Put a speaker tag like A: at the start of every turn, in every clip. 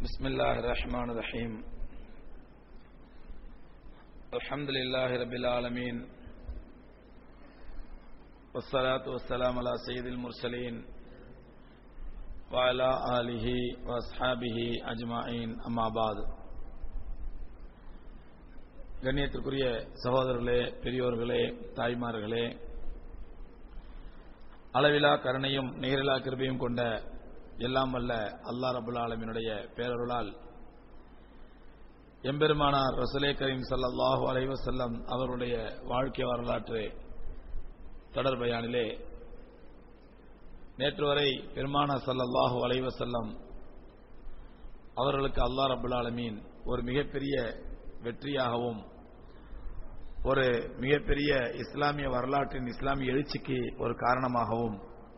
A: بسم الله الرحمن الرحيم الحمد لله رب العالمين والصلاة والسلام على سيد المرسلين وعلى آله وأصحابه أجمعين أما بعد கண்ணியத்திற்குரிய சகோதரர்களே பெரியோர்களே தாய்மார்களே அளவிலா கருணையும் நிகரிலா கிருபையும் கொண்ட எல்லாம் வல்ல அல்லா ரபுல் ஆலமினுடைய பேரருளால் எம்பெருமானார் ரசுலே கரீம் சல்லாஹூ அலைவசல்லம் அவருடைய வாழ்க்கை வரலாற்று தொடர்பயானிலே நேற்று வரை பெருமானா சல்லல்லாஹூ அலைவசல்லம் அவர்களுக்கு அல்லா ரபுல் ஆலமீன் ஒரு மிகப்பெரிய வெற்றியாகவும் ஒரு மிகப்பெரிய இஸ்லாமிய வரலாற்றின் இஸ்லாமிய எழுச்சிக்கு ஒரு காரணமாகவும்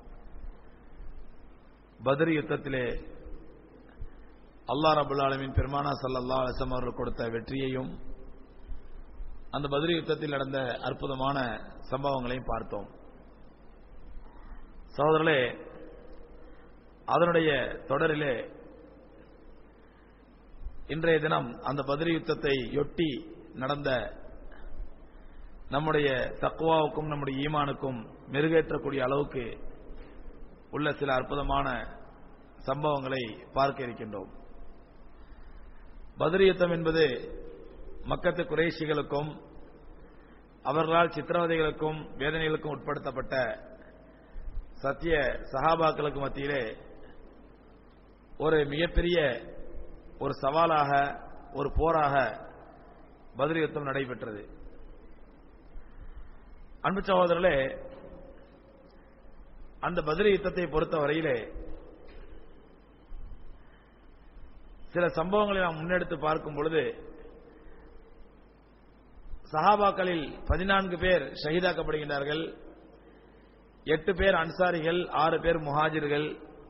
A: பத்ரி யுத்தத்திலே அல்லா ரபுல் ஆலமின் பெருமானா சல்லா அலிசம் அவர்கள் கொடுத்த வெற்றியையும் அந்த பத்ரி யுத்தத்தில் நடந்த அற்புதமான சம்பவங்களையும் பார்த்தோம் சகோதரர்களே அதனுடைய தொடரிலே இன்றைய தினம் அந்த பத்ரி யுத்தத்தை ஒட்டி நடந்த நம்முடைய தக்குவாவுக்கும் நம்முடைய ஈமானுக்கும் மெருகேற்றக்கூடிய அளவுக்கு உள்ள சில அற்புதமான சம்பவங்களை பார்க்க இருக்கின்றோம் பத்ரி யுத்தம் என்பது மக்கத்து குறைசிகளுக்கும் அவர்களால் சித்திரவதைகளுக்கும் வேதனைகளுக்கும் உட்படுத்தப்பட்ட சத்திய சகாபாக்களுக்கு மத்தியிலே ஒரு மிகப்பெரிய ஒரு சவாலாக ஒரு போராக பத்ரி யுத்தம் நடைபெற்றது அன்பு சகோதரர்களே அந்த பதிரி யுத்தத்தை பொறுத்த வரையிலே சில சம்பவங்களை நாம் முன்னெடுத்து பார்க்கும் பொழுது சஹாபாக்களில் பதினான்கு பேர் ஷஹீதாக்கப்படுகின்றார்கள் எட்டு பேர் அன்சாரிகள் ஆறு பேர் முஹாஜிர்கள்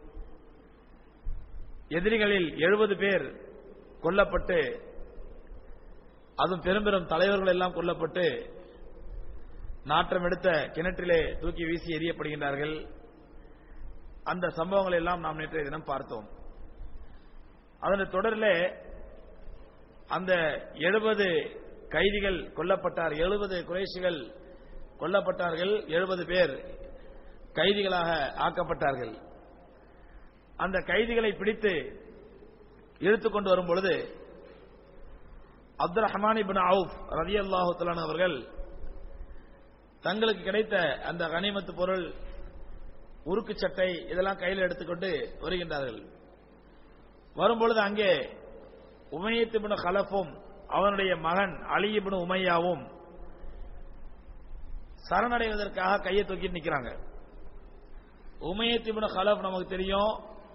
A: எதிரிகளில் எழுபது பேர் கொல்லப்பட்டு அதுவும் பெரும் பெரும் தலைவர்கள் எல்லாம் கொல்லப்பட்டு நாற்றம் எடுத்த கிணற்றிலே தூக்கி வீசி எறியப்படுகின்றார்கள் அந்த சம்பவங்களை எல்லாம் நாம் நேற்றைய தினம் பார்த்தோம் அதன் தொடரிலே அந்த எழுபது கைதிகள் கொல்லப்பட்டார் எழுபது குறைசிகள் கொல்லப்பட்டார்கள் எழுபது பேர் கைதிகளாக ஆக்கப்பட்டார்கள் அந்த கைதிகளை பிடித்து இழுத்துக் கொண்டு வரும் பொழுது அப்துல் ரஹமான் இபின் அவுப் ரவி அல்லாஹு அவர்கள் தங்களுக்கு கிடைத்த அந்த கனிமத்து பொருள் உருக்கு சட்டை இதெல்லாம் கையில் எடுத்துக்கொண்டு வருகின்றார்கள் வரும்பொழுது அங்கே உமையத்திபின் கலப்பும் அவனுடைய மகன் அலியிபின் உமையாவும் சரணடைவதற்காக கையை தூக்கி நிற்கிறாங்க உமையத்திபின் கலப் நமக்கு தெரியும்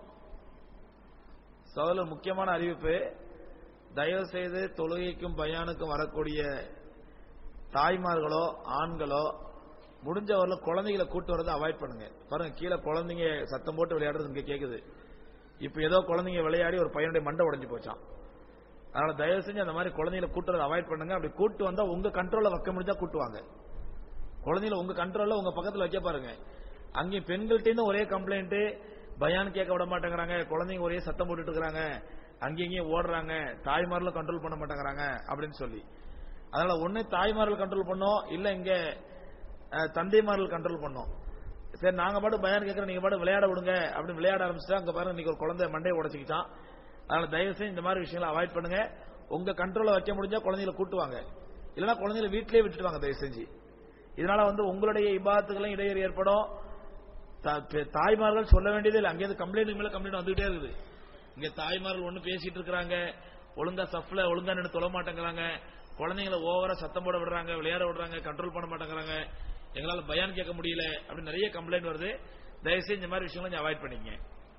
A: சோதரர் முக்கியமான அறிவிப்பு தயவு செய்து தொழுகைக்கும் பயானுக்கும் வரக்கூடிய தாய்மார்களோ ஆண்களோ முடிஞ்சவரில் குழந்தைகளை கூட்டு வரதை அவாய்ட் பண்ணுங்க பாருங்க கீழே குழந்தைங்க சத்தம் போட்டு விளையாடுறது இங்க கேக்குது இப்ப ஏதோ குழந்தைங்க விளையாடி ஒரு பையனுடைய மண்டை உடஞ்சு போச்சான் அதனால தயவு செஞ்சு அந்த மாதிரி குழந்தைகளை கூட்டு வரதை அவாய்ட் பண்ணுங்க அப்படி கூட்டு வந்தா உங்க கண்ட்ரோல்ல வைக்க முடிஞ்சா கூட்டுவாங்க குழந்தைகளை உங்க கண்ட்ரோல்ல உங்க பக்கத்துல வைக்க பாருங்க அங்கேயும் பெண்கள்கிட்ட ஒரே கம்ப்ளைண்ட் பயான் கேட்க விட மாட்டேங்கிறாங்க குழந்தைங்க ஒரே சத்தம் போட்டுட்டு இருக்கிறாங்க அங்கேயும் ஓடுறாங்க தாய்மார்களும் கண்ட்ரோல் பண்ண மாட்டேங்கிறாங்க அப்படின்னு சொல்லி அதனால ஒன்னு தாய்மார்கள் கண்ட்ரோல் பண்ணோம் இல்ல இங்க தந்தைமார்கள் கண்ட்ரோல் பண்ணோம் சரி நாங்க பாட்டு பயான் கேட்கறோம் நீங்க பாட்டு விளையாட விடுங்க அப்படின்னு விளையாட ஆரம்பிச்சுட்டா அங்க பாருங்க இன்னைக்கு ஒரு குழந்தை மண்டையை உடச்சிக்கிட்டான் அதனால தயவு செய்து இந்த மாதிரி விஷயங்களை அவாய்ட் பண்ணுங்க உங்க கண்ட்ரோல வைக்க முடிஞ்சா குழந்தைகளை கூட்டுவாங்க இல்லைன்னா குழந்தைகளை வீட்டிலேயே விட்டுடுவாங்க தயவு செஞ்சு இதனால வந்து உங்களுடைய இபாத்துகளும் இடையூறு ஏற்படும் தாய்மார்கள் சொல்ல வேண்டியது இல்லை அங்கேயிருந்து கம்ப்ளைண்ட் மேல கம்ப்ளைண்ட் வந்துகிட்டே இருக்குது இங்க தாய்மார்கள் ஒண்ணு பேசிட்டு இருக்கிறாங்க ஒழுங்கா சஃப்ல ஒழுங்கா நின்று தொலை மாட்டேங்கிறாங்க குழந்தைங்களை ஓவரா சத்தம் போட விடுறாங்க விளையாட விடுறாங்க கண்ட்ரோல் பண்ண மாட்டேங்கிறாங்க எங்களால பயான் கேட்க முடியல அப்படின்னு நிறைய கம்ப்ளைண்ட் வருது தயவுசெய்து இந்த மாதிரி விஷயங்களை அவாய்ட் பண்ணிங்க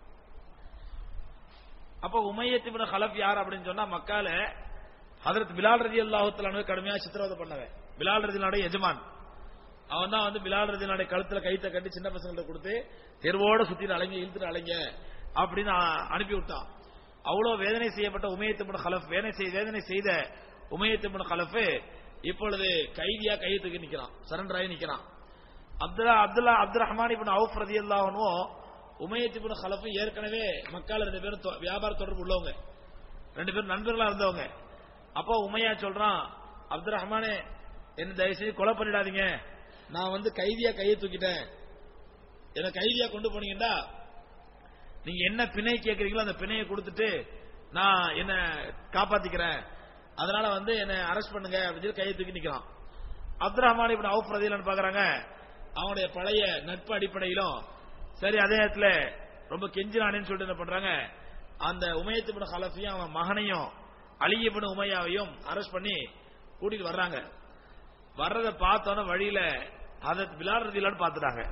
A: அப்ப உமையத்திபின் ஹலப் யார் அப்படின்னு சொன்னா மக்கால ஹதரத் பிலால் ரதி அல்லாஹத்துல கடுமையா சித்திரவதை பண்ணவன் பிலால் ரதினாடைய எஜமான் அவன் தான் வந்து பிலால் ரதினாடைய கழுத்துல கைத்த கட்டி சின்ன பசங்கள்ட்ட கொடுத்து தெருவோட சுத்திட்டு அலைங்க இழுத்துட்டு அலைங்க அப்படின்னு அனுப்பி விட்டான் அவ்வளவு வேதனை செய்யப்பட்ட உமையத்திபின் ஹலப் வேதனை செய்த உமையத்திபின் ஹலஃபு இப்பொழுது கைதியா கையை தூக்கி நிக்கிறான் சரண்டர் ஆகி நிக்கிறான் Abdullah Abdullah Abdul Rahman ibn Awf ரதி அல்லாஹனும் உமையத் இபின் ஹலஃபும் ஏற்கனவே மக்கால ரெண்டு பேரும் தொ- வியாபார தொடர்பு உள்ளவங்க ரெண்டு பேரும் நண்பர்களா இருந்தவங்க அப்போ உமையா சொல்றான் அப்துல் ரஹ்மானே என்ன தயவு செஞ்சு கொலை பண்ணிடாதீங்க நான் வந்து கைதியா கையை தூக்கிட்டேன் என்ன கைதியா கொண்டு போனீங்கன்னா நீங்க என்ன பிணை கேட்கறீங்களோ அந்த பிணையை கொடுத்துட்டு நான் என்ன காப்பாத்திக்கிறேன் அதனால வந்து என்ன அரெஸ்ட் பண்ணுங்க அப்படின்னு சொல்லி கையை தூக்கி நிக்கிறான் அப்துல் ரஹ்மான் இப்ப அவுப் ரதியலன்னு பாக்குறாங்க அவனுடைய பழைய நட்பு அடிப்படையிலும் சரி அதே நேரத்துல ரொம்ப கெஞ்சினானேன்னு சொல்லிட்டு என்ன பண்றாங்க அந்த உமையத்து பின் ஹலஃபையும் அவன் மகனையும் அலியபின் உமையாவையும் அரெஸ்ட் பண்ணி கூட்டிட்டு வர்றாங்க வர்றதை பார்த்தோன்னே வழியில அதை பிலால் ரதிலான்னு பார்த்துட்டாங்க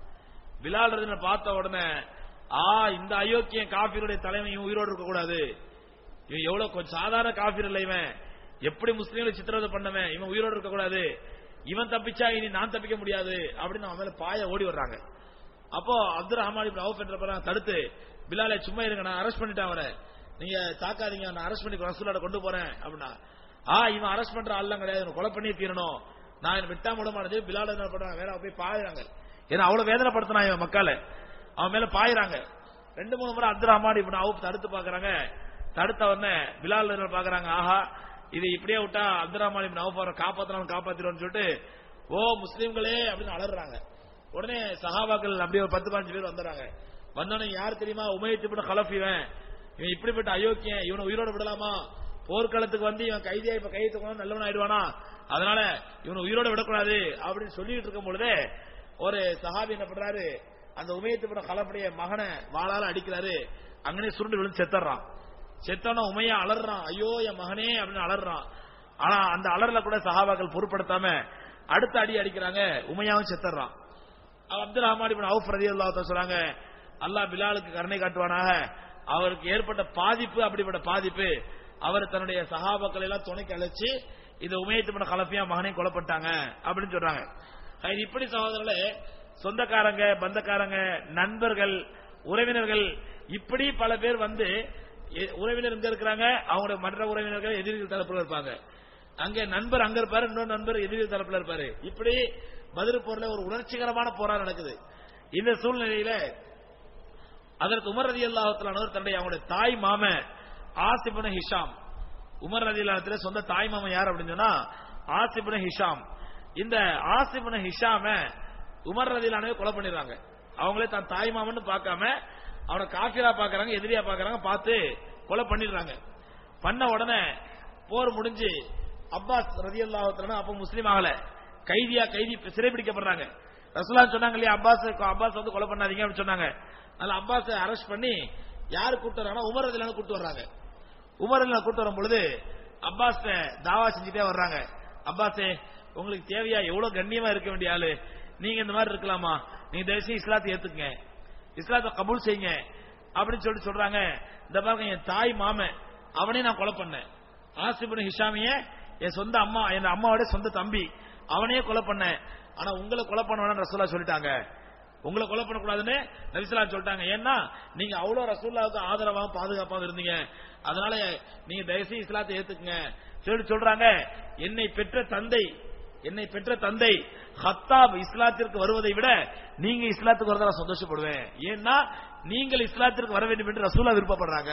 A: பிலால் ரதின பார்த்த உடனே ஆ இந்த அயோக்கியன் காபிருடைய தலைமை இவன் உயிரோடு இருக்க கூடாது இவன் எவ்வளவு கொஞ்சம் சாதாரண காபிர் இல்லை இவன் எப்படி முஸ்லீம்களை சித்திரவதை பண்ணவன் இவன் உயிரோடு இருக்க கூடாது இவன் தப்பிச்சா இனி நான் தப்பிக்க முடியாது அப்படின்னு அவன் மேல பாய ஓடி வர்றாங்க அப்போ அப்துல் ரஹ்மான் இப்படி அவுப் என்ற பிறகு தடுத்து பிலாலை சும்மா இருங்க நான் அரெஸ்ட் பண்ணிட்டேன் அவரை நீங்க தாக்காதீங்க நான் அரெஸ்ட் பண்ணி ரசூலோட கொண்டு போறேன் அப்படின்னா ஆ இவன் அரெஸ்ட் பண்ற ஆள்லாம் கிடையாது இவனை கொலை பண்ணி தீரணும் நான் என்ன விட்டா விட பிலால் என்ன பண்றாங்க வேற போய் பாயுறாங்க ஏன்னா அவ்வளவு வேதனைப்படுத்தினா இவன் மக்களை அவன் மேல பாயுறாங்க ரெண்டு மூணு முறை அப்துல் ரஹ்மான் இப்படி அவுப் தடுத்து பாக்குறாங்க தடுத்த உடனே பிலால் என்ன பாக்குறாங்க ஆஹா இது இப்படியே விட்டா அப்துல் ரஹ்மான் இப்படி அவுப் காப்பாத்தணும் காப்பாத்திடுவோம்னு சொல்லிட்டு ஓ முஸ்லீம்களே அப்படின்னு அலறாங்க உடனே சஹாபாக்கள் அப்படியே ஒரு பத்து பதினஞ்சு பேர் வந்துடுறாங்க வந்தோடனே யார் தெரியுமா உமையத்து இப்படி கலஃப் இவன் இவன் இப்படிப்பட்ட அயோக்கியன் இவனை உயிரோட விடலாமா போர்க்களத்துக்கு வந்து இவன் கைதியா இப்ப கையை தூக்கணும் நல்லவன் ஆயிடுவானா அதனால இவனை உயிரோட விடக்கூடாது அப்படின்னு சொல்லிட்டு இருக்கும் பொழுதே ஒரு சஹாபி என்ன பண்றாரு அந்த உமையத்து பட கலப்படைய மகனை வாளால அடிக்கிறாரு அங்கனே சுருண்டு விழுந்து செத்துறான் செத்தவன உமையா அலறான் ஐயோ என் மகனே அப்படின்னு அலறான் ஆனா அந்த அலறல கூட சஹாபாக்கள் பொருட்படுத்தாம அடுத்த அடி அடிக்கிறாங்க உமையாவும் செத்துறான் அப்துல் ரஹ்மான் இப்னு அவுஃப் ரலியல்லாஹு தஆலா சொல்றாங்க அல்லாஹ் பிலாலுக்கு கருணை காட்டுவானாக அவருக்கு ஏற்பட்ட பாதிப்பு அப்படிப்பட்ட பாதிப்பு அவர் தன்னுடைய சஹாபாக்கள் எல்லாம் துணைக்கு அழைச்சு இந்த உமையத்து பண்ண கலப்பியா மகனை கொலைப்பட்டாங்க அப்படின்னு சொல்றாங்க அது இப்படி சகோதரர்களே சொந்தக்காரங்க பந்தக்காரங்க நண்பர்கள் உறவினர்கள் இப்படி பல பேர் வந்து எ- உறவினர் இங்க இருக்கிறாங்க அவங்களோட மற்ற உறவினர்கள் எதிரிகள் தரப்புல இருப்பாங்க அங்க நண்பர் அங்க இருப்பாரு இன்னொரு நண்பர் எதிரி தரப்புல இருப்பாரு இப்படி பதில் போர்ல ஒரு உணர்ச்சிகரமான போரா நடக்குது இந்த சூழ்நிலையில அதற்கு உமர் ரதி அல்லாஹத்திலானவர் தன்னுடைய அவங்களுடைய தாய் மாம ஆசிபுன ஹிஷாம் உமர் ரதி அல்லாஹத்துல சொந்த தாய் மாமன் யார் அப்படின்னு சொன்னா ஆசிபுன ஹிஷாம் இந்த ஆசிபுன ஹிஷாம உமர் ரதிலானவே கொலை பண்ணிடுறாங்க அவங்களே தான் தாய் மாமன்னு பார்க்காம அவனை காஃபிரா பாக்குறாங்க எதிரியா பாக்குறாங்க பார்த்து கொலை பண்ணிடுறாங்க பண்ண உடனே போர் முடிஞ்சு அப்பாஸ் ரதி அல்லாஹத்திலான அப்ப முஸ்லீம் ஆகல கைதியா கைதி சிறைபிடிக்கப்படுறாங்க ரசூலா சொன்னாங்க இல்லையா அப்பாஸ் அப்பாஸ் வந்து கொலை பண்ணாதீங்க அப்படின்னு சொன்னாங்க அதனால அப்பாஸ் அரெஸ்ட் பண்ணி யாரு கூட்டு வராங்கன்னா உமர் ரதிலான கூட்டு வர்றாங்க உமர் ரதிலான கூட்டு வரும் பொழுது அப்பாஸ் தாவா செஞ்சுட்டே வர்றாங்க அப்பாஸே உங்களுக்கு தேவையா எவ்வளவு கண்ணியமா இருக்க வேண்டிய ஆளு நீங்க இந்த மாதிரி இருக்கலாமா நீங்க தயவுசெய்து இஸ்லாத்தை ஏத்துக்குங்க இஸ்லாத்தை கபூல் செய்யுங்க அப்படின்னு சொல்லிட்டு சொல்றாங்க இந்த பாருங்க என் தாய் மாமன் அவனே நான் கொலை பண்ணேன் ஆசிபின் ஹிஷாமிய என் சொந்த அம்மா என் அம்மாவோட சொந்த தம்பி அவனையே கொலை பண்ணேன் ஆனா உங்களை கொலை பண்ண வேணாம்னு ரசூலா சொல்லிட்டாங்க உங்களை கொலை பண்ணக்கூடாதுன்னு நபிசலாம் சொல்லிட்டாங்க ஏன்னா நீங்க அவ்வளவு ரசூல்லாவுக்கு ஆதரவாகவும் பாதுகாப்பாகவும் இருந்தீங்க அதனால நீங்க தயவுசெய்து இஸ்லாத்தை ஏத்துக்குங்க சொல்லிட்டு சொல்றாங்க என்னை பெற்ற தந்தை என்னை பெற்ற தந்தை ஹத்தாப் இஸ்லாத்திற்கு வருவதை விட நீங்க இஸ்லாத்துக்கு வரதா நான் சந்தோஷப்படுவேன் ஏன்னா நீங்கள் இஸ்லாத்திற்கு வர வேண்டும் என்று ரசூலா விருப்பப்படுறாங்க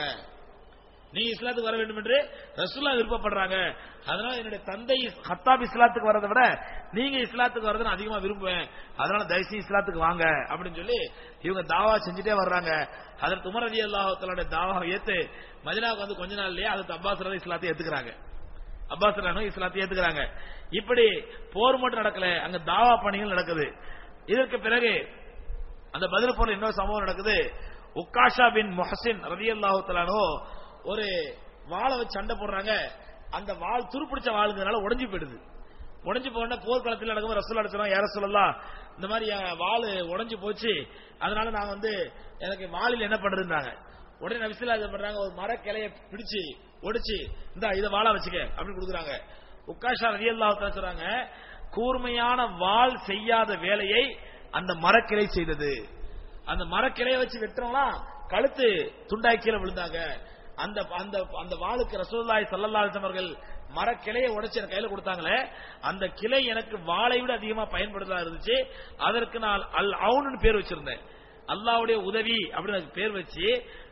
A: நீ இஸ்லாத்துக்கு வர வேண்டும் என்று ரசூல்லா விருப்பப்படுறாங்க அதனால என்னுடைய தந்தை ஹத்தாப் இஸ்லாத்துக்கு வரதை விட நீங்க இஸ்லாத்துக்கு வரதை நான் அதிகமா விரும்புவேன் அதனால தயவுசெய்து இஸ்லாத்துக்கு வாங்க அப்படின்னு சொல்லி இவங்க தாவா செஞ்சுட்டே வர்றாங்க அதற்கு உமர் அலி அல்லாஹத்தலோட தாவாவை ஏத்து மதினாவுக்கு வந்து கொஞ்ச நாள்லயே அதற்கு அப்பாஸ் ரலி இஸ்லாத்தை ஏத்துக்கிறாங்க அப்பாஸ் ரலி இஸ்லாத்தை ஏத்துக்கிறாங்க இப்படி போர் மட்டும் நடக்கல அங்க தாவா பணிகள் நடக்குது இதற்கு பிறகு அந்த பதில் போல இன்னொரு சம்பவம் நடக்குது உக்காஷா பின் மொஹசின் ரதி அல்லாஹு ஒரு வாளை வச்சு சண்டை போடுறாங்க அந்த வாள் துருப்பிடிச்ச வாளுங்கிறனால உடைஞ்சு போயிடுது உடைஞ்சு போன போர்க்களத்தில் நடக்கும் ரசூல் அடிச்சோம் யார சொல்லலாம் இந்த மாதிரி என் வாள் உடைஞ்சு போச்சு அதனால நான் வந்து எனக்கு வாளில் என்ன பண்றதுன்றாங்க உடனே நபிசுல்லா என்ன பண்றாங்க ஒரு மர கிளைய பிடிச்சு ஒடிச்சு இந்த இதை வாளா வச்சுக்க அப்படின்னு கொடுக்குறாங்க உக்காஷா ரதி அல்லாஹ் சொல்றாங்க கூர்மையான வாள் செய்யாத வேலையை அந்த மரக்கிளை செய்தது அந்த மரக்கிளைய வச்சு வெட்டுறவங்களா கழுத்து துண்டாய் கீழே விழுந்தாங்க அந்த அந்த அந்த வாளுக்கு ரசூலுல்லாஹி ஸல்லல்லாஹு அலைஹி அவர்கள் மரக்கிளையை உடைச்சு எனக்கு கையில கொடுத்தாங்களே அந்த கிளை எனக்கு வாளை விட அதிகமா பயன்படுத்தா இருந்துச்சு அதற்கு நான் அல் அவுன்னு பேர் வச்சிருந்தேன் அல்லாவுடைய உதவி அப்படின்னு அதுக்கு பேர் வச்சு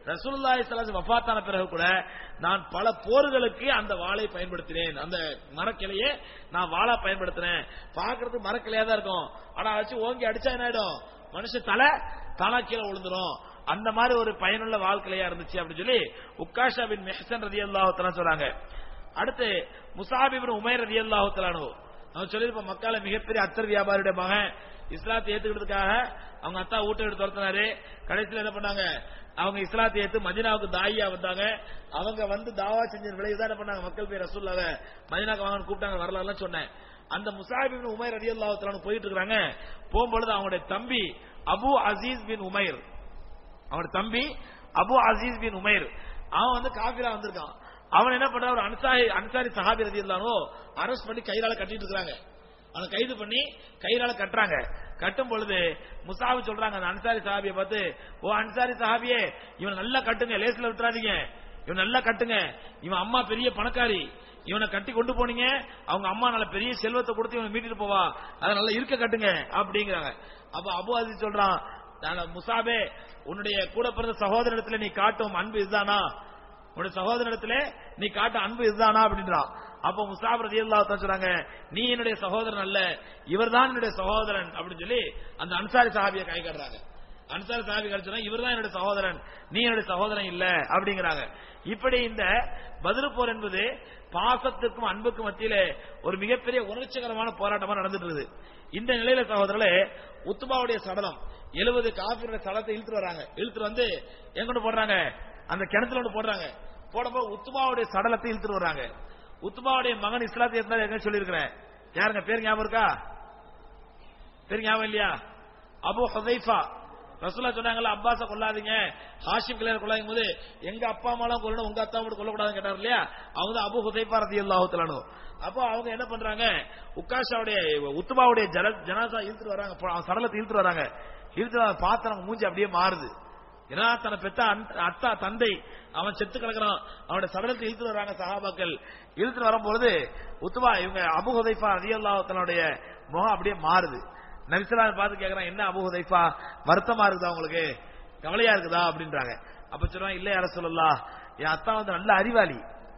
A: ரசூலுல்லாஹி ஸல்லல்லாஹு வஃபாத்தான பிறகு கூட நான் பல போர்களுக்கு அந்த வாளை பயன்படுத்தினேன் அந்த மரக்கிளையே நான் வாளா பயன்படுத்தினேன் பார்க்கிறதுக்கு மரக்கிளையா தான் இருக்கும் ஆனா வச்சு ஓங்கி அடிச்சா என்ன ஆயிடும் மனுஷன் தலை தலா கீழே விழுந்துரும் அந்த மாதிரி ஒரு பயனுள்ள வாழ்க்கையா இருந்துச்சு அப்படின்னு சொல்லி உக்காஷா பின் மெஹசன் ரதி அல்லாஹு சொல்றாங்க அடுத்து முசாபிபின் உமைர் ரதி அல்லாஹு தலானு அவன் சொல்லியிருப்ப மக்கால மிகப்பெரிய அத்தர் வியாபாரியுடைய மகன் இஸ்லாத்தை ஏத்துக்கிறதுக்காக அவங்க அத்தா வீட்டை எடுத்து துரத்தினாரு கடைசியில் என்ன பண்ணாங்க அவங்க இஸ்லாத்தை ஏத்து மதினாவுக்கு தாயியா வந்தாங்க அவங்க வந்து தாவா செஞ்ச விளைவு என்ன பண்ணாங்க மக்கள் பேர் ரசூல்லாவ மதினாக்கு வாங்கன்னு கூப்பிட்டாங்க வரலாம் சொன்னேன் அந்த முசாபிபின் உமைர் ரதி அல்லாஹு போயிட்டு இருக்காங்க போகும்பொழுது அவங்களுடைய தம்பி அபு அசீஸ் பின் உமைர் அவனோட தம்பி அபு அசீஸ் பின் உமைர் அவன் வந்து காபிரா வந்திருக்கான் அவன் என்ன பண்றான் ஒரு அன்சாரி அன்சாரி சஹாபி ரதி இருந்தானோ அரெஸ்ட் பண்ணி கையால கட்டிட்டு இருக்காங்க அவனை கைது பண்ணி கையால கட்டுறாங்க கட்டும் பொழுது முசாபி சொல்றாங்க அந்த அன்சாரி சஹாபியை பார்த்து ஓ அன்சாரி சஹாபியே இவன் நல்லா கட்டுங்க லேஸ்ல விட்டுறாதீங்க இவன் நல்லா கட்டுங்க இவன் அம்மா பெரிய பணக்காரி இவனை கட்டி கொண்டு போனீங்க அவங்க அம்மா நல்ல பெரிய செல்வத்தை கொடுத்து இவனை மீட்டிட்டு போவா அதை நல்லா இருக்க கட்டுங்க அப்படிங்கிறாங்க அப்ப அபு அசீஸ் சொல்றான் நான் முசாபே உன்னுடைய கூட பிறந்த சகோதரத்துல நீ காட்டும் அன்பு இதுதானா உன்னுடைய சகோதரத்துல நீ காட்டும் அன்பு இதுதானா அப்படின்றான் அப்ப முசாப் ரதி சொல்றாங்க நீ என்னுடைய சகோதரன் அல்ல இவர்தான் என்னுடைய சகோதரன் அப்படின்னு சொல்லி அந்த அன்சாரி சஹாபியை கை காட்டுறாங்க அன்சாரி சஹாபி கழிச்சா இவர் தான் என்னுடைய சகோதரன் நீ என்னுடைய சகோதரன் இல்ல அப்படிங்கிறாங்க இப்படி இந்த பதில் போர் என்பது பாசத்துக்கும் அன்புக்கும் மத்தியிலே ஒரு மிகப்பெரிய உணர்ச்சிகரமான போராட்டமா நடந்துட்டு இருக்குது இந்த நிலையில சகோதரர்களே உத்துபாவுடைய சடலம் எழுபது காபிரோட சடலத்தை இழுத்துட்டு வராங்க இழுத்துட்டு வந்து எங்கொண்டு போடுறாங்க அந்த கிணத்துல ஒன்று போடுறாங்க போடும்போது உத்துபாவுடைய சடலத்தை இழுத்துட்டு வர்றாங்க உத்துபாவுடைய மகன் இஸ்லாத்தை இருந்தாலும் எங்க சொல்லியிருக்கிறேன் யாருங்க பேர் ஞாபகம் இருக்கா பேர் ஞாபகம் இல்லையா அபு ஹதைஃபா ரசூலா சொன்னாங்கல்ல அப்பாஸ கொல்லாதீங்க ஹாஷிம் கல்யாணம் கொள்ளாதும் போது எங்க அப்பா அம்மாலாம் கொல்லணும் உங்க அத்தா மட்டும் கொல்லக்கூடாதுன்னு கேட்டார் இல்லையா அவங்க தான் அபு ஹுதைஃபா ரதி அல்லாஹு அப்போ அவங்க என்ன பண்றாங்க உக்காஷாவுடைய உத்துபாவுடைய ஜன ஜனாசா இழுத்துட்டு வராங்க அவன் சடலத்தை இழுத்துட்டு வராங்க இழுத்து பார்த்து அவங்க மூஞ்சி அப்படியே மாறுது ஏன்னா தன்னை பெத்த அத்தா தந்தை அவன் செத்து கிடக்குறான் அவனோட சடலத்தை இழுத்துட்டு வராங்க சகாபாக்கள் இழுத்துட்டு வரும்பொழுது உத்துபா இவங்க அபு ஹுதைஃபா ரதி அல்லாஹுடைய முகம் அப்படியே மாறுது நபிசலா பார்த்து கேக்குறான் என்ன அபு ஹுதைஃபா வருத்தமா இருக்குதா உங்களுக்கு கவலையா இருக்குதா அப்படின்றாங்க அப்ப சொல்றான் இல்ல யார சொல்லலாம் என் அத்தா வந்து நல்ல அறிவாளி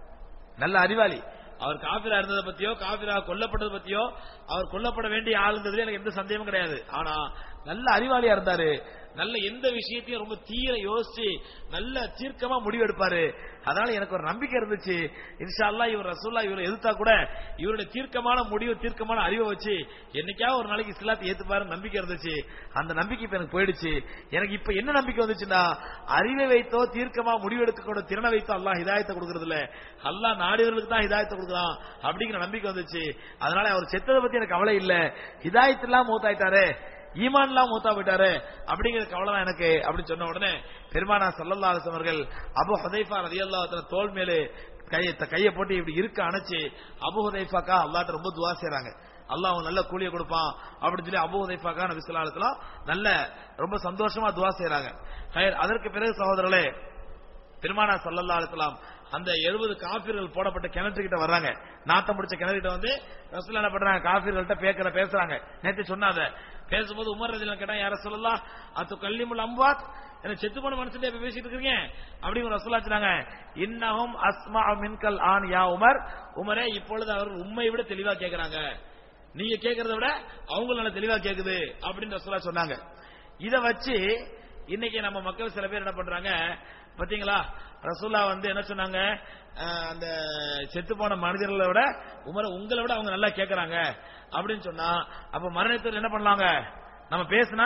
A: நல்ல அறிவாளி அவர் காபிரா இருந்ததை பத்தியோ காபிரா கொல்லப்பட்டதை பத்தியோ அவர் கொல்லப்பட வேண்டிய ஆளுங்கிறதுல எனக்கு எந்த சந்தேகமும் கிடையாது ஆனா நல்ல அறிவாளியா இருந்தாரு நல்ல எந்த விஷயத்தையும் ரொம்ப தீர யோசிச்சு நல்ல தீர்க்கமா முடிவெடுப்பாரு அதனால எனக்கு ஒரு நம்பிக்கை இருந்துச்சு இன்ஷா அல்லா இவர் ரசூல்லா இவரை எதிர்த்தா கூட இவருடைய தீர்க்கமான முடிவு தீர்க்கமான அறிவை வச்சு என்னைக்காவது ஒரு நாளைக்கு இஸ்லாத்தை ஏத்துப்பாரு நம்பிக்கை இருந்துச்சு அந்த நம்பிக்கை இப்ப எனக்கு போயிடுச்சு எனக்கு இப்ப என்ன நம்பிக்கை வந்துச்சுன்னா அறிவை வைத்தோ தீர்க்கமா முடிவெடுக்க திறனை வைத்தோ அல்லாஹ் ஹிதாயத்தை கொடுக்கறது இல்ல அல்லாஹ் நாடியவர்களுக்கு தான் ஹிதாயத்தை கொடுக்குறான் அப்படிங்கிற நம்பிக்கை வந்துச்சு அதனால அவர் செத்ததை பத்தி எனக்கு கவலை இல்ல ஹிதாயத்து எல்லாம் மூத்தாயிட்டாரு ஈமான்லாம் மூத்தா போயிட்டாரு அப்படிங்கிற கவலை தான் எனக்கு அப்படின்னு சொன்ன உடனே பெருமானா சல்லல்லா அலிஸ்லாம் அவர்கள் அபு ஹதைஃபா ரதி அல்லாஹ் தோல் மேலே கையை கையை போட்டு இப்படி இருக்க அணைச்சு அபு ஹதைஃபாக்கா அல்லாட்ட ரொம்ப துவா செய்றாங்க அல்லாஹ் அவன் நல்ல கூலியை கொடுப்பான் அப்படின்னு சொல்லி அபு ஹதைஃபாக்கா நபி ஸல்லல்லாஹு அலைஹி வஸல்லம் நல்ல ரொம்ப சந்தோஷமா துவா செய்றாங்க ஹைர், அதற்கு பிறகு சகோதரர்களே பெருமானா சல்லல்லா அலிஸ்லாம் அந்த எழுபது காபிர்கள் போடப்பட்ட கிணற்றுக்கிட்ட வர்றாங்க நாத்தம் முடிச்ச கிணறுகிட்ட வந்து ரசூல் என்ன பண்றாங்க காபிர்கள்ட்ட பேக்கிற பேசுறாங்க நேத்து சொன்னாத பேசும்போது உமர் ரதிலாம் கேட்டா யார சொல்லலாம் அத்து கல்லிமுல் அம்பாத் என்ன செத்து போன மனுஷன் இப்ப பேசிட்டு இருக்கீங்க அப்படிங்கிற ரசூலா சொன்னாங்க இன்னஹும் அஸ்மா மின்கல் ஆன் யா உமர் உமரே இப்பொழுது அவர்கள் உண்மை விட தெளிவா கேக்குறாங்க நீங்க கேக்குறத விட அவங்க நல்ல தெளிவா கேக்குது அப்படின்னு ரசூலா சொன்னாங்க இத வச்சு இன்னைக்கு நம்ம மக்கள் சில பேர் என்ன பண்றாங்க பாத்தீங்களா ரசூல்லா வந்து என்ன சொன்னாங்க அஹ், அந்த செத்து போன மனிதர்களை விட உமர உங்களை விட அவங்க நல்லா கேக்குறாங்க அப்படின்னு சொன்னா அப்ப மரணத்தில் என்ன பண்ணலாங்க நம்ம பேசினா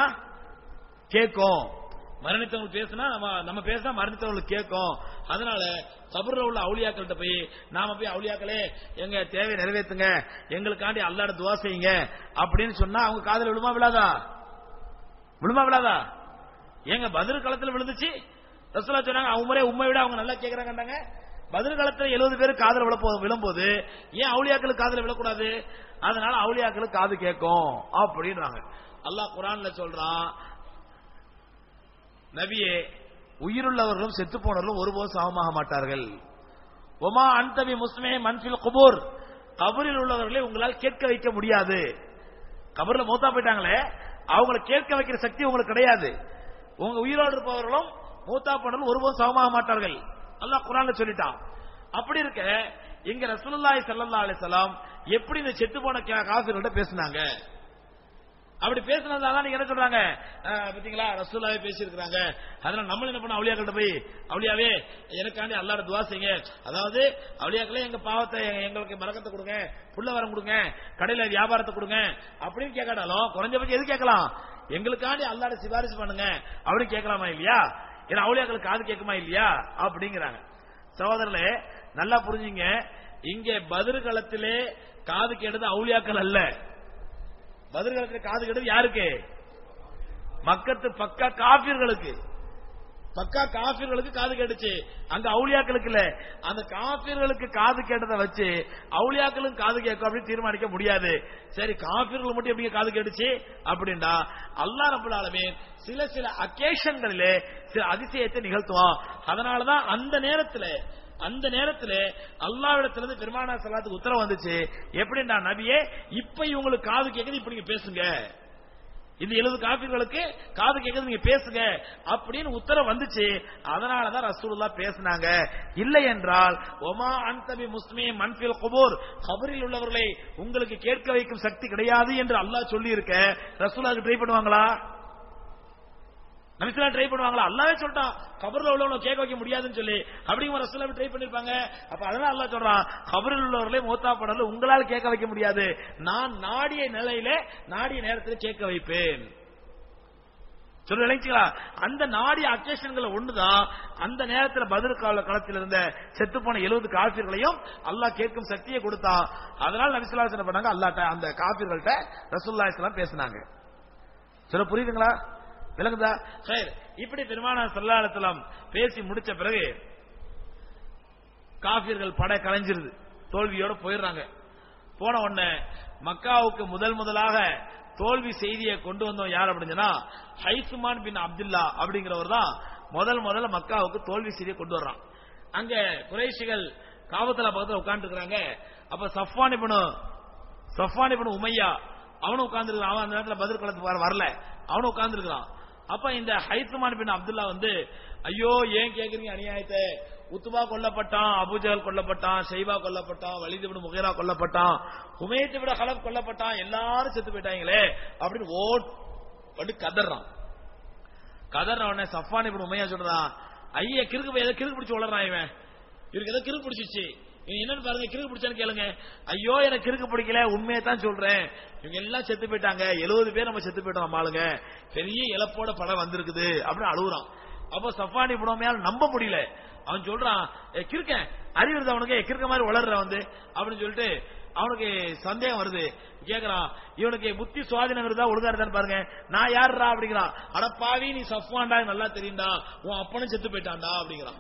A: கேட்கும் மரணித்தவங்க பேசினா நம்ம நம்ம பேசினா மரணித்தவங்களுக்கு கேட்கும் அதனால கபர்ல உள்ள அவுளியாக்கள்கிட்ட போய் நாம போய் அவுளியாக்களே எங்க தேவையை நிறைவேத்துங்க எங்களுக்காண்டி அல்லாட துவா செய்யுங்க அப்படின்னு சொன்னா அவங்க காதுல விழுமா விழாதா விழுமா விழாதா ஏங்க பதில் களத்துல விழுந்துச்சு ரசூலா சொன்னாங்க அவங்க முறை உண்மை விட அவங்க நல்லா கேக்குறாங்கன்னாங்க பதில் காலத்துல எழுபது பேர் காதல விழ போ- விழும்போது ஏன் அவுளியாக்களுக்கு காதல விழக்கூடாது அதனால அவுளியாக்களுக்கு காது கேட்கும் அப்படின்றாங்க அல்லாஹ் குரான்ல சொல்றான் நபியே உயிருள்ளவர்களும் செத்து போனவர்களும் ஒருபோதும் சமமாக மாட்டார்கள் ஒமா அன்தபி முஸ்லிமே மன்பில் குபூர் கபரில் உள்ளவர்களை உங்களால் கேட்க வைக்க முடியாது கபர்ல மூத்தா போயிட்டாங்களே அவங்களை கேட்க வைக்கிற சக்தி உங்களுக்கு கிடையாது உங்க உயிரோடு இருப்பவர்களும் மூத்தா போனவர்கள் ஒருபோதும் சமமாக மாட்டார்கள் அல்லாஹ் குரான்ல சொல்லிட்டான் அப்படி இருக்க இங்க ரசூலுல்லாஹி ஸல்லல்லாஹு அலைஹி வஸல்லம் எப்படி இந்த செத்து போன காஃபிர்கள்ட்ட பேசுனாங்க அப்படி பேசினதால நீங்க என்ன சொல்றாங்க அஹ், பாத்தீங்களா ரசூலாவே பேசியிருக்கிறாங்க அதனால நம்மளும் என்ன பண்ண அவுளியாக்கள்ட்ட போய் அவுளியாவே எனக்காண்டி அல்லாட துவா செய்யுங்க அதாவது அவுளியாக்களே எங்க பாவத்தை எங்க- எங்களுக்கு மறக்கத்தை கொடுங்க புள்ள வரம் கொடுங்க கடையில வியாபாரத்தை கொடுங்க அப்படின்னு கேட்காட்டாலும் குறைஞ்சபட்சம் எது கேட்கலாம் எங்களுக்காண்டி அல்லாட சிபாரிசு பண்ணுங்க அப்படின்னு கேட்கலாமா இல்லையா ஏன்னா அவுளியாக்களுக்கு காது கேட்குமா இல்லையா அப்படிங்கிறாங்க சகோதரர்களே நல்லா புரிஞ்சுங்க இங்கே பதிர் களத்திலே காது கேட்டது அவுளியாக்கள் அல்ல பதில்களுக்கு காது கெடுது யாருக்கு மக்கத்து பக்கா காபிர்களுக்கு பக்கா காபிர்களுக்கு காது கேட்டுச்சு அங்க அவுளியாக்களுக்கு இல்ல அந்த காபிர்களுக்கு காது கேட்டதை வச்சு அவுளியாக்களும் காது கேட்கும் அப்படின்னு தீர்மானிக்க முடியாது சரி காபிர்கள் மட்டும் எப்படி காது கேட்டுச்சு அப்படின்டா அல்லாஹ் ரப்பல் ஆலமீன் சில சில அக்கேஷன்களிலே சில அதிசயத்தை நிகழ்த்துவான் அதனாலதான் அந்த நேரத்துல அந்த நேரத்துல அல்லாவிடத்திலிருந்து பெருமானா சலாத்துக்கு உத்தரவு வந்துச்சு எப்படின்னா நபியே இப்ப இவங்களுக்கு காது கேக்குது இப்ப நீங்க பேசுங்க இந்த எழுபது காபிர்களுக்கு காது கேக்குது நீங்க பேசுங்க அப்படின்னு உத்தரவு வந்துச்சு அதனாலதான் ரசூலுல்லா பேசினாங்க இல்லை என்றால் ஒமா அன்தபி முஸ்லிம் மன்பில் குபூர் கபரில் உள்ளவர்களை உங்களுக்கு கேட்க வைக்கும் சக்தி கிடையாது என்று அல்லாஹ் சொல்லி இருக்க ரசூலாக்கு ட்ரை பண்ணுவாங்களா நபிசுல்லா ட்ரை பண்ணுவாங்களா அல்லாவே சொல்லிட்டான் கபர்ல உள்ளவங்களை கேட்க வைக்க முடியாதுன்னு சொல்லி அப்படிங்கிற ரசூலா ட்ரை பண்ணிருப்பாங்க அப்ப அதனால அல்லாஹ் சொல்றான் கபரில் உள்ளவர்களே மூத்தா படல உங்களால் கேட்க வைக்க முடியாது நான் நாடிய நிலையில நாடிய நேரத்தில் கேட்க வைப்பேன் சொல்ல நினைச்சுங்களா அந்த நாடிய அக்கேஷன்கள் ஒண்ணுதான் அந்த நேரத்துல பதில் கால களத்தில் இருந்த செத்து போன எழுபது காபிர்களையும் அல்லாஹ் கேட்கும் சக்தியை கொடுத்தான் அதனால நபிசுல்லா என்ன பண்ணாங்க அல்லாட்ட அந்த காபிர்கள்ட்ட ரசூல்லா இஸ்லாம் பேசினாங்க சொல்ல புரியுதுங்களா விளங்குதா சரி இப்படி பெருமானா சல்லாலத்தலாம் பேசி முடிச்ச பிறகு காபிர்கள் படை கலைஞ்சிருது தோல்வியோட போயிடுறாங்க போன உடனே மக்காவுக்கு முதல் முதலாக தோல்வி செய்தியை கொண்டு வந்தோம் யார் அப்படின்னா ஹைசுமான் பின் அப்துல்லா அப்படிங்கிறவர் தான் முதல் முதல்ல மக்காவுக்கு தோல்வி செய்தியை கொண்டு வர்றான் அங்க குறைஷிகள் காவத்தலா பக்கத்துல உட்கார்ந்து இருக்காங்க அப்ப சஃப்வான் இப்னு சஃப்வான் இப்னு உமையா அவனும் உட்கார்ந்து அவன் அந்த நேரத்துல பதில் களத்துக்கு வர வரல அவனும் உட்கார்ந்து இருக்கிறான் அப்ப இந்த ஹைத்துமான் பின் அப்துல்லா வந்து ஐயோ ஏன் கேக்குறீங்க அநியாயத்தை உத்துபா கொல்லப்பட்டான் அபுஜகல் கொல்லப்பட்டான் ஷைபா கொல்லப்பட்டான் வலிது பின் முகேரா கொல்லப்பட்டான் ஹுமையத்தை விட ஹலப் கொல்லப்பட்டான் எல்லாரும் செத்து போயிட்டாங்களே அப்படின்னு ஓட் பண்ணி கதறான் கதற உடனே சஃபான் இப்படி உமையா சொல்றான் ஐயா கிறுக்கு போய் ஏதோ கிறுக்கு பிடிச்சு வளர்றான் இவன் இவருக்கு ஏதோ கிறுக்கு பிடிச்சிச்சு இவன் என்னன்னு பாருங்க கிறுக்கு பிடிச்சான்னு கேளுங்க ஐயோ எனக்கு கிறுக்கு பிடிக்கல உண்மையை தான் சொல்றேன் இவங்க எல்லாம் செத்து போயிட்டாங்க எழுபது பேர் நம்ம செத்து போயிட்டோம் நம்ம ஆளுங்க பெரிய இழப்போட படம் வந்திருக்குது அப்படின்னு அழுகுறான் அப்போ சஃபானி புடமையால் நம்ப முடியல அவன் சொல்றான் "ஏ, கிறுக்கன் அறிவு இருந்தா அவனுக்கு "ஏ, கிறுக்க மாதிரி வளர்ற வந்து அப்படின்னு சொல்லிட்டு அவனுக்கு சந்தேகம் வருது கேக்குறான் இவனுக்கு புத்தி சுவாதீனம் இருந்தா ஒழுங்கா இருந்தான்னு பாருங்க நான் யாருடா அப்படிங்கிறான் அட பாவி நீ சஃப்வான்டா நல்லா தெரியும்டா உன் அப்பனும் செத்து போயிட்டான்டா அப்படிங்கிறான்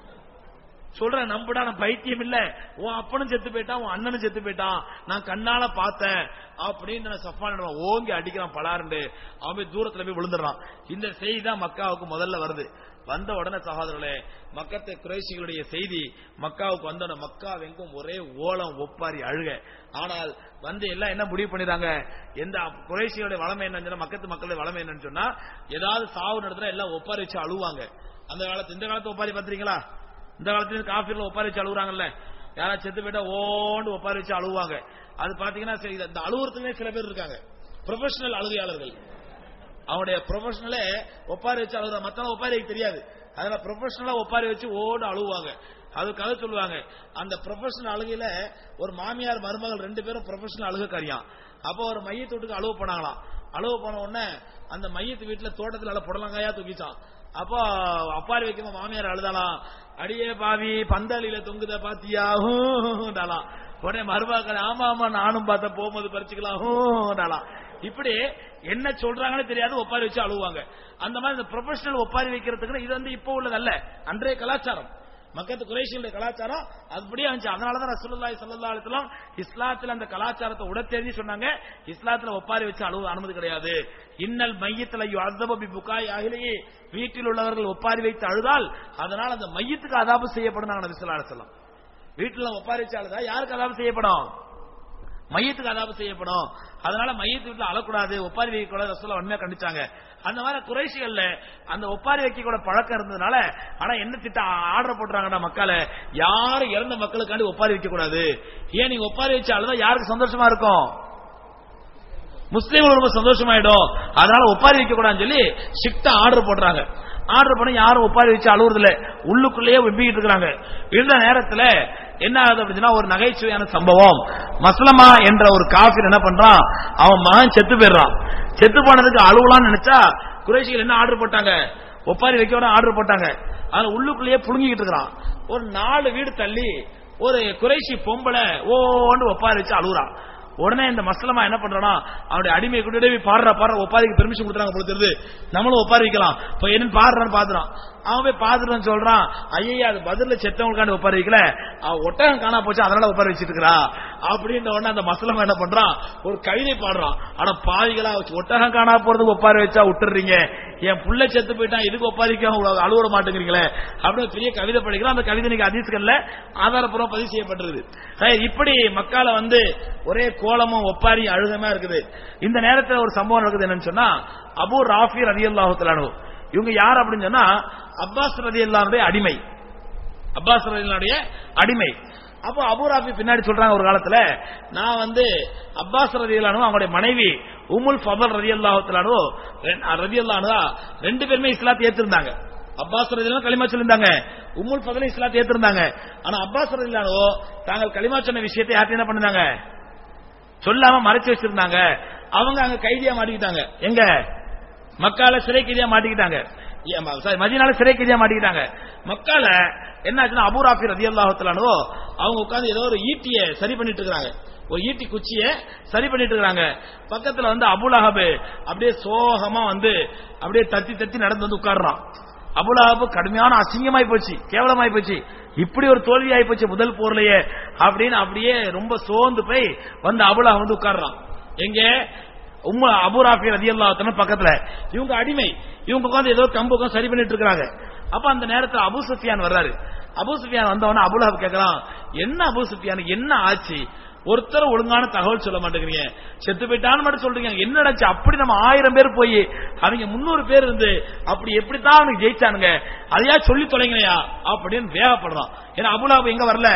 A: சொல்றேன் நம்புடா நான் பைத்தியம் இல்ல உன் அப்பனும் செத்து போயிட்டான் உன் அண்ணனும் செத்து போயிட்டான் நான் கண்ணால பார்த்தேன் அப்படின்னு நான் சஃபான் ஓங்கி அடிக்கிறான் பலாருண்டு அவன் போய் தூரத்துல போய் விழுந்துடுறான் இந்த செய்தி தான் மக்காவுக்கு முதல்ல வருது வந்த உடனே சகோதரர்களே மக்கத்து குறைசிகளுடைய செய்தி மக்காவுக்கு வந்தோட மக்கா வெங்கும் ஒரே ஓலம் ஒப்பாரி அழுக ஆனால் வந்து எல்லாம் என்ன முடிவு பண்ணிடுறாங்க எந்த குறைசியோட வளமை என்னன்னு சொன்னா மக்கத்து மக்களுடைய வளமை என்னன்னு சொன்னா ஏதாவது சாவு நடத்துனா எல்லாம் ஒப்பாரி வச்சு அழுவாங்க அந்த காலத்து இந்த காலத்து ஒப்பாரி பார்த்திருக்கீங்களா இந்த காலத்துல காஃபில ஒப்பாரி வச்சு அழுகுறாங்கல்ல யாராவது செத்து போயிட்டா ஓண்டு ஒப்பாரி வச்சு அழுவாங்க அது பாத்தீங்கன்னா சரி, இந்த அழுகுறதுக்குமே சில பேர் இருக்காங்க ப்ரொஃபஷனல் அழுகையாளர்கள் அவனுடைய ப்ரொஃபஷனலே ஒப்பாரி வச்சு அழுகுற மத்தவங்க ஒப்பாரி வைக்க தெரியாது அதனால ப்ரொஃபஷனலா ஒப்பாரி வச்சு ஓடு அழுவாங்க அதுக்காக சொல்லுவாங்க அந்த ப்ரொஃபஷனல் அழுகையில ஒரு மாமியார் மருமகள் ரெண்டு பேரும் ப்ரொஃபஷனல் அழுகக்காரியாம் அப்போ ஒரு மையத்து வீட்டுக்கு அழுவ போனாங்களாம் அழுவ போன உடனே அந்த மையத்து வீட்டுல தோட்டத்துல அழ புடலங்காயா தூக்கிச்சான் அப்போ அப்பாரி வைக்கும் மாமியார் அழுதாலாம் அடியே பாவி பந்தாளியில தொங்குத பாத்தியா ஹூண்டாலாம் உடனே மருமகள் ஆமா ஆமா நானும் பார்த்த போகும்போது பறிச்சுக்கலாம் ஹூண்டாலாம் இப்படி என்ன சொல்றாங்கன்னு தெரியாது ஒப்பாரி வச்சு அழுவாங்க அந்த மாதிரி இந்த ப்ரொஃபஷனல் ஒப்பாரி வைக்கிறதுக்கு இது வந்து இப்போ உள்ளதல்ல அன்றைய கலாச்சாரம் மக்கத்து குறைஷிகளுடைய கலாச்சாரம் அப்படியே இருந்துச்சு அதனாலதான் ரசூலுல்லாஹி ஸல்லல்லாஹு அலைஹி வஸல்லம் இஸ்லாத்துல அந்த கலாச்சாரத்தை உடத்தேதி சொன்னாங்க இஸ்லாத்துல ஒப்பாரி வச்சு அழுவ அனுமதி கிடையாது இன்னல் மையத்துல யுஅஸபு பி புகாய் அஹ்லிஹி வீட்டில் உள்ளவர்கள் ஒப்பாரி வைத்து அழுதால் அதனால் அந்த மையத்துக்கு அதாபு செய்யப்படும் நபி ஸல்லல்லாஹு அலைஹி வஸல்லம் வீட்டுல ஒப்பாரி வச்சு அழுதா யாருக்கு அதாபு செய்யப்படும் மையத்துக்கு அதாபு செய்யப்படும் அதனால மையத்து வீட்டுல அழக்கூடாது ஒப்பாரி வைக்க கூடாது ரசூலா உண்மையா கண்டிச்சாங்க அந்த மாதிரி குறைசிகள்ல அந்த ஒப்பாரி வைக்க கூட பழக்கம் இருந்ததுனால ஆனா என்ன திட்டம் ஆர்டர் போட்டுறாங்கடா மக்களை யாரும் இறந்த மக்களுக்காண்டி ஒப்பாரி வைக்க கூடாது ஏன் நீங்க ஒப்பாரி வச்சு அழுதா யாருக்கு சந்தோஷமா இருக்கும் முஸ்லீம்கள் ரொம்ப சந்தோஷமாயிடும் அதனால ஒப்பாரி வைக்க கூடாதுன்னு சொல்லி ஸ்ட்ரிக்டா ஆர்டர் போடுறாங்க ஆர்டர் பண்ணி யாரும் ஒப்பாரி வச்சு அழுவுறது இல்ல உள்ளுக்குள்ளேயே வெம்பிக்கிட்டு இருக்காங்க இந்த நேரத்துல என்ன ஆகுது அப்படின்னா ஒரு நகைச்சுவையான சம்பவம் மஸ்லமா என்ற ஒரு காஃபிர் என்ன பண்றான் அவன் மகன் செத்து போயிடுறான் செத்து போனதுக்கு அழுவலாம்னு நினைச்சா குறைசிகள் என்ன ஆர்டர் போட்டாங்க ஒப்பாரி வைக்க ஆர்டர் போட்டாங்க அது உள்ளுக்குள்ளேயே புழுங்கிக்கிட்டு இருக்கிறான் ஒரு நாலு வீடு தள்ளி ஒரு குறைசி பொம்பளை ஓன்னு ஒப்பாரி வச்சு அழுகுறான் உடனே இந்த மஸ்லமா என்ன பண்றானா அவனுடைய அடிமையை கூட்டிட்டு போய் பாடுற பாடுற ஒப்பாரிக்கு பெர்மிஷன் கொடுத்துறாங்க போல தெரியுது நம்மளும் ஒப்பாரி வைக்கலாம் இப்ப என்னன்னு பாடுறான்னு பாத்துறான் அவன் போய் பாத்துறான்னு சொல்றான் ஐயா அது பதில செத்தவங்களுக்காண்டி ஒப்பாரி வைக்கல அவன் ஒட்டகம் காணா போச்சு அதனால ஒப்பாரி வச்சிட்டு இருக்கிறா அப்படின்ற உடனே அந்த மஸ்லமா என்ன பண்றான் ஒரு கவிதை பாடுறான் ஆனா பாவிகளா ஒட்டகம் காணா போறதுக்கு ஒப்பாரி வச்சா விட்டுறீங்க என் புள்ள செத்து போயிட்டான் இதுக்கு ஒப்பாரிக்க அழுவ மாட்டேங்கிறீங்களே அப்படின்னு பெரிய கவிதை படிக்கிறான் அந்த கவிதை நீங்க அதிர்ஷ்கல்ல ஆதாரப்பூர்வம் பதிவு செய்யப்பட்டிருக்குது சரி, இப்படி மக்களை வந்து ஒரே கோலமும் ஒப்பாரி அழுகமா இருக்குது இந்த நேரத்தில் ஒரு சம்பவம் நடக்குது என்னன்னு சொன்னா அபு ராஃபி ரதி அல்லாஹு இவங்க யார் அப்படின்னு சொன்னா அப்பாஸ் ரதி அல்லாவுடைய அடிமை அப்பாஸ் ரதியினுடைய அடிமை அப்போ அபு ராஃபி பின்னாடி சொல்றாங்க ஒரு காலத்துல நான் வந்து அப்பாஸ் ரதி அல்லானு அவங்களுடைய மனைவி உமுல் ஃபபல் ரதி அல்லாஹு ரதி அல்லானுதா ரெண்டு பேருமே இஸ்லாத்தை ஏத்திருந்தாங்க அப்பாஸ் ரதிலாம் களிமா சொல்லியிருந்தாங்க உம்முல் ஃபதல இஸ்லாத்தை ஏத்திருந்தாங்க ஆனா அப்பாஸ் ரதிலானோ தாங்கள் களிமா சொன்ன விஷயத்தை யார்ட்ட என்ன பண்ணாங்க சொல்லாம மறைச்சு வச்சிருந்தாங்க அவங்க அங்க கைதியா மாட்டிக்கிட்டாங்க எங்க மக்கால சிறை கைதியா மாட்டிக்கிட்டாங்க ஏ, ம- sorry, மதீனால சிறை கைதியா மாட்டிக்கிட்டாங்க மக்கால என்ன ஆச்சுன்னா அபூராஃபி ரதி அல்லாஹத்தலானோ அவங்க உட்கார்ந்து ஏதோ ஒரு ஈட்டிய சரி பண்ணிட்டு இருக்காங்க ஒரு ஈட்டி குச்சிய சரி பண்ணிட்டு இருக்காங்க பக்கத்துல வந்து அபுலஹபு அப்படியே சோகமா வந்து அப்படியே தத்தி தத்தி நடந்து வந்து உட்கார்றான் அபுலஹபு கடுமையான அசிங்கமாய் போச்சு கேவலமாய் போச்சு இப்படி ஒரு தோல்வி ஆயி போச்சு முதல் போர்லயே அப்படின்னு அப்படியே ரொம்ப சோர்ந்து போய் வந்து அபுலா வந்து உட்கார்றான் எங்க உம்ம அபுராஃபி ரதியல்லாத்தன பக்கத்துல இவங்க அடிமை இவங்க உட்கார்ந்து ஏதோ கம்பு உட்கார்ந்து சரி பண்ணிட்டு இருக்காங்க அப்ப அந்த நேரத்துல அபு சுஃபியான் வர்றாரு அபு சுஃபியான் வந்தவன அபுலஹப் கேக்குறான் என்ன அபு சுஃபியானுக்கு என்ன ஆச்சு ஒருத்தர் ஒழுங்கான தகவல் சொல்ல மாட்டேங்கிறீங்க செத்து போயிட்டான்னு மட்டும் சொல்றீங்க என்னடாச்சு அப்படி நம்ம ஆயிரம் பேர் போய் அவங்க முன்னூறு பேர் இருந்து அப்படி எப்படித்தான் அவனுக்கு ஜெயிச்சானுங்க அதையா சொல்லி தொலைங்களையா அப்படின்னு வேகப்படுறான் ஏன்னா அபுலாபு எங்க வரல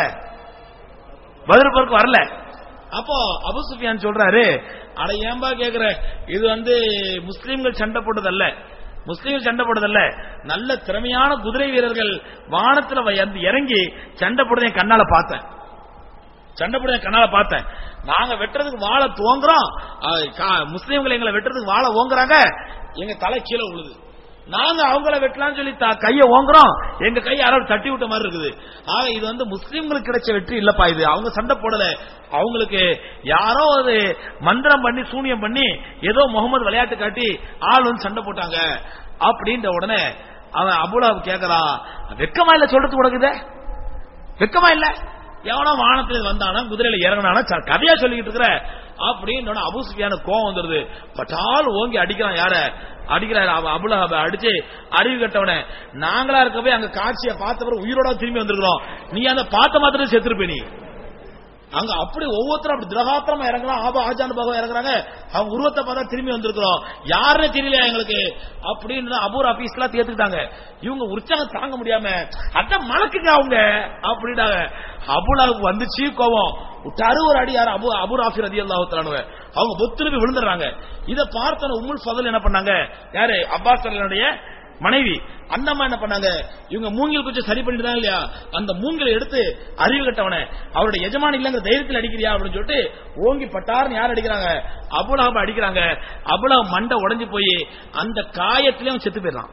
A: பதில் வரல அப்போ அபு சுஃபியான் சொல்றாரு அட ஏன்பா கேக்குற இது வந்து முஸ்லீம்கள் சண்டை போட்டதல்ல முஸ்லீம்கள் சண்டை போட்டதல்ல நல்ல திறமையான குதிரை வீரர்கள் வானத்துல வந்து இறங்கி சண்டை போடுறதை என் கண்ணால பார்த்தேன் சண்டை போடுறதை என் கண்ணால பார்த்தேன் நாங்க வெட்டுறதுக்கு வாழை துவங்குறோம் அஹ் கா- முஸ்லீம்கள் எங்களை வெட்டுறதுக்கு வாழை ஓங்குறாங்க எங்க தலை கீழே விழுது நாங்க அவங்கள வெட்டலாம்னு சொல்லி த- கைய ஓங்குறோம் எங்க கை யாரோ தட்டி விட்ட மாதிரி இருக்குது ஆக இது வந்து முஸ்லீம்களுக்கு கிடைச்ச வெற்றி இல்லப்பா இது அவங்க சண்டை போடல அவங்களுக்கு யாரோ ஒரு மந்திரம் பண்ணி சூனியம் பண்ணி ஏதோ முகமது விளையாட்டு காட்டி ஆள் வந்து சண்டை போட்டாங்க அப்படின்ற உடனே அவன் அபுலாவு கேக்குறான் வெக்கமா இல்ல சொல்றது உனக்கு வெக்கமா இல்ல எவனோ வானத்துல வந்தானா குதிரையில இறங்கினானா ச- கதையா சொல்லிக்கிட்டு இருக்கிற அப்படின்னு அபுசுஃபியான கோவம் வந்துருது பட்டால் ஓங்கி அடிக்கிறான் யார அடிக்கிறாரு அவன் அபுலஹப அடிச்சு அறிவு கட்டவன நாங்களா இருக்கவே அங்க காட்சியை பார்த்தவரை உயிரோட திரும்பி வந்திருக்கிறோம் நீ அந்த பார்த்த மாத்திரம் செத்துருப்ப நீ அங்க அப்படி ஒவ்வொருத்தரும் அப்படி திரகாத்திரமா இறங்குறான் ஆபா ஆஜான் பாபா இறங்குறாங்க அவங்க உருவத்தை பார்த்தா திரும்பி வந்திருக்கிறோம் யாருன்னு தெரியலையா எங்களுக்கு அப்படின்னு அபூர் ஆபீஸ்லாம் தேத்துக்கிட்டாங்க இவங்க உற்சாகம் தாங்க முடியாம அதான் மலக்குங்க அவங்க அப்படின்னாங்க அபுலாவுக்கு வந்துச்சு கோவம் விட்டாரு ஒரு அடி யார் அபு அபு ராஃபி ரதி அல்லாஹு அவங்க பொத்துன்னு போய் விழுந்துடுறாங்க இதை பார்த்தன உம்முல் ஃபதல் என்ன பண்ணாங்க யாரு அப்பாஸ் அல்லாஹ்வுடைய மனைவி அண்ணம்மா என்ன பண்ணாங்க இவங்க மூங்கில் கொஞ்சம் சரி பண்ணிட்டு இல்லையா அந்த மூங்கிலை எடுத்து அறிவு கட்டவன அவருடைய எஜமானி இல்லங்க தைரியத்தில் அடிக்கிறியா அப்படின்னு சொல்லிட்டு ஓங்கி பட்டார்னு யார் அடிக்கிறாங்க அபுலாப அடிக்கிறாங்க அபுலா மண்டை உடைஞ்சு போய் அந்த காயத்திலே அவன் செத்து போயிடறான்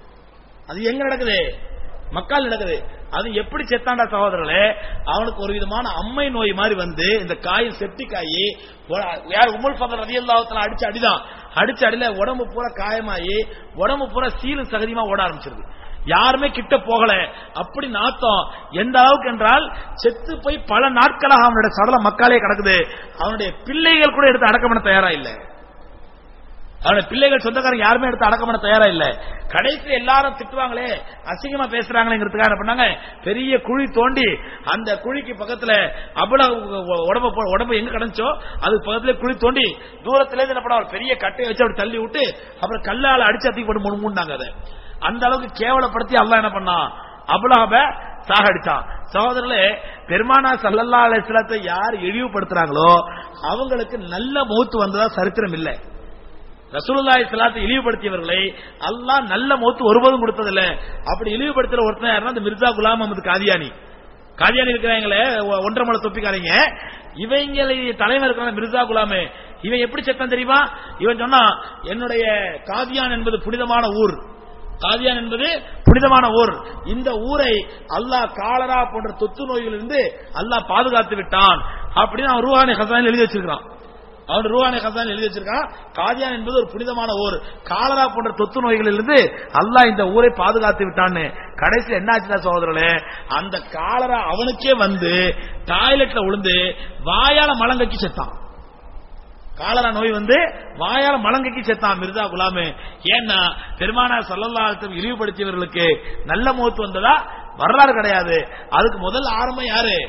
A: அது எங்க நடக்குது மக்கள் நடக்குது அது எப்படி செத்தாண்டா சகோதரர்களே அவனுக்கு ஒரு விதமான அம்மை நோய் மாதிரி வந்து இந்த காயம் செப்டிக் ஆகி உ- யார் உமல் பதர் ரதி அடிச்ச அடிதான் அடிச்ச அடியில உடம்பு பூரா காயமாயி உடம்பு பூரா சீலும் சகதியமா ஓட ஆரம்பிச்சிருது யாருமே கிட்ட போகல அப்படி நாத்தம் எந்த அளவுக்கு என்றால் செத்து போய் பல நாட்களாக அவனுடைய சடலம் மக்காலே கிடக்குது அவனுடைய பிள்ளைகள் கூட எடுத்து அடக்கம் பண்ண தயாரா இல்லை அவன பிள்ளைகள் சொந்தக்காரங்க யாருமே எடுத்து அடக்கம் பண்ண தயாரா இல்ல கடைசி எல்லாரும் திட்டுவாங்களே அசிங்கமா பேசுறாங்களேங்கிறதுக்காக என்ன பண்ணாங்க பெரிய குழி தோண்டி அந்த குழிக்கு பக்கத்துல அபுல உடம்பு போ- உடம்பு எங்க கிடந்துச்சோ அதுக்கு பக்கத்துல குழி தோண்டி தூரத்துல இருந்து என்ன பண்ணா ஒரு பெரிய கட்டையை வச்சு அப்படி தள்ளி விட்டு அப்புறம் கல்லால அடிச்சு அத்தி போட்டு முணு மூண்டாங்க அதை அந்த அளவுக்கு கேவலப்படுத்தி அல்லாஹ் என்ன பண்ணான் அபுலாப சாகடிச்சான் சகோதரர்களே பெருமானா சல்லல்லா அலிஸ்லத்தை யார் இழிவுபடுத்துறாங்களோ அவங்களுக்கு நல்ல மௌத்து வந்ததா சரித்திரம் இல்லை ரசூலுல்லாஹி ஸலாத்தை இழிவுபடுத்தியவர்களை அல்லாஹ் நல்ல மௌத்து ஒருபோதும் கொடுத்ததில்ல அப்படி இழிவுபடுத்துற ஒருத்தன் யாருன்னா இந்த மிர்சா குலாம் அஹமது காதியானி காதியானி இருக்கிறாங்களே ஒ- ஒன்றரை மலை தொப்பிக்காரங்க இவங்களை தலைவர் இருக்கிற மிர்சா குலாமே இவன் எப்படி செத்தான் தெரியுமா இவன் சொன்னா என்னுடைய காதியான் என்பது புனிதமான ஊர் காதியான் என்பது புனிதமான ஊர் இந்த ஊரை அல்லாஹ் காலரா போன்ற தொத்து நோய்களிலிருந்து அல்லாஹ் பாதுகாத்து விட்டான் அப்படின்னு அவன் ரூஹானி ஹசானில் எழுதி வச்சிருக்கான் அவன் ரூஹானி ஹசான் எழுதி வச்சிருக்கான் காதியான் என்பது ஒரு புனிதமான ஊர் காலரா போன்ற தொத்து நோய்களிலிருந்து அல்லாஹ் இந்த ஊரை பாதுகாத்து விட்டான்னு கடைசி என்னாச்சுன்னா சகோதரர்களே அந்த காலரா அவனுக்கே வந்து டாய்லெட்ல விழுந்து வாயால மலங்கக்கி செத்தான் காலரா நோய் வந்து வாயால மலங்கைக்கு செத்தான் மிர்சா குலாமு ஏன்னா பெருமானார் சல்லல்லாஹு இழிவுபடுத்தியவர்களுக்கு நல்ல மௌத்து வந்ததா வரலாறு கிடையாது அதுக்கு முதல் ஆரம்பம் யாரு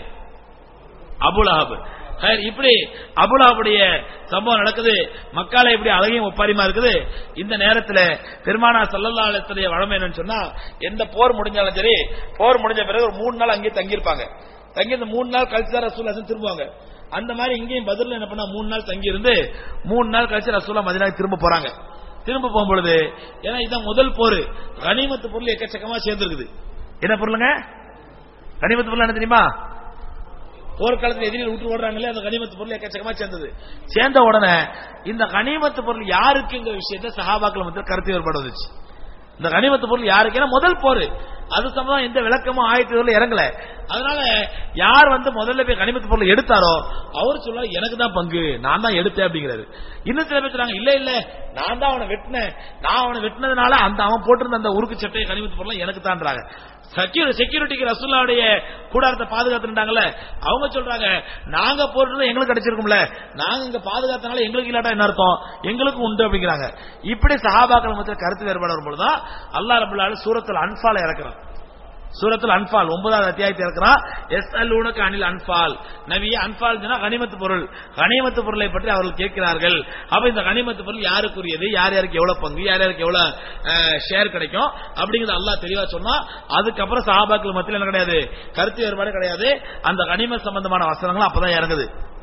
A: அபுலஹப் சரி, இப்படி அபுலஹபுடைய சம்பவம் நடக்குது மக்களை இப்படி அழகையும் ஒப்பாரிமா இருக்குது இந்த நேரத்தில் பெருமானா சல்லல்லா அலிஸ்டைய வழமை என்னன்னு சொன்னா எந்த போர் முடிஞ்சாலும் சரி போர் முடிஞ்ச பிறகு ஒரு மூணு நாள் அங்கேயே தங்கியிருப்பாங்க தங்கி இந்த மூணு நாள் கழிச்சு தான் ரசூல் ஹசன் திரும்புவாங்க அந்த மாதிரி இங்கேயும் பதில் என்ன பண்ணா மூணு நாள் தங்கி இருந்து மூணு நாள் கழிச்சு ரசூலா மதினாக்கு திரும்ப போறாங்க திரும்ப போகும்பொழுது ஏன்னா இதான் முதல் போர் கனிமத்து பொருள் எக்கச்சக்கமா சேர்ந்துருக்குது என்ன பொருளுங்க கனிமத்து பொருள் என்ன தெரியுமா போர்க்காலத்தில் எதிரில் விட்டு ஓடுறாங்களே அந்த கனிமத்து பொருள் எக்கச்சக்கமா சேர்ந்தது சேர்ந்த உடனே இந்த கனிமத்து பொருள் யாருக்குங்கிற விஷயத்தை சஹாபாக்கள் மத்தியில் கருத்து வேறுபாடு வந்துச்சு இந்த கனிமத்து பொருள் யாருக்கு ஏன்னா முதல் போர் அது சம்பந்தம் எந்த விளக்கமும் ஆயிரத்தி இதுல இறங்கல அதனால யார் வந்து முதல்ல போய் கனிமத்து பொருள் எடுத்தாரோ அவர் சொல்ல எனக்கு தான் பங்கு நான் தான் எடுத்தேன் அப்படிங்கிறாரு இன்னும் சில பேர் சொல்றாங்க இல்ல இல்ல நான் தான் அவனை வெட்டினேன் நான் அவனை வெட்டினதுனால அந்த அவன் போட்டிருந்த அந்த உருக்கு சட்டையை கனிமத்து பொருள் எனக்கு தான்றாங்க செக்யூரிட்டிக்கு ரசூல்லாவுடைய கூடாரத்தை பாதுகாத்துட்டாங்கல்ல அவங்க சொல்றாங்க நாங்க போட்டு எங்களுக்கு கிடைச்சிருக்கும்ல நாங்க இங்க பாதுகாத்தனால எங்களுக்கு இல்லாட்டா என்ன அர்த்தம் எங்களுக்கு உண்டு அப்படிங்கிறாங்க இப்படி சஹாபாக்கள் மத்தியில் கருத்து வேறுபாடு வரும்பொழுதுதான் அல்லாஹ் ரபுல்லா சூரத்தில் அன்பால இறக்குறான் சூரத்தில் அன்பால் ஒன்பதாவது அத்தியாயத்தை இருக்கிறான் எஸ் அல் உனக்கு அனில் அன்பால் நபிய அன்பால் சொன்னா கனிமத்து பொருள் கனிமத்து பொருளை பற்றி அவர்கள் கேட்கிறார்கள் அப்ப இந்த கனிமத்து பொருள் யாருக்குரியது யார் யாருக்கு எவ்வளவு பங்கு யார் யாருக்கு எவ்வளவு ஷேர் கிடைக்கும் அப்படிங்கறது அல்லாஹ் தெளிவா சொன்னா அதுக்கப்புறம் சஹாபாக்கள் மத்தியில் என்ன கிடையாது கருத்து வேறுபாடு கிடையாது அந்த கனிம சம்பந்தமான வசனங்கள் அப்பதான் இறங்குது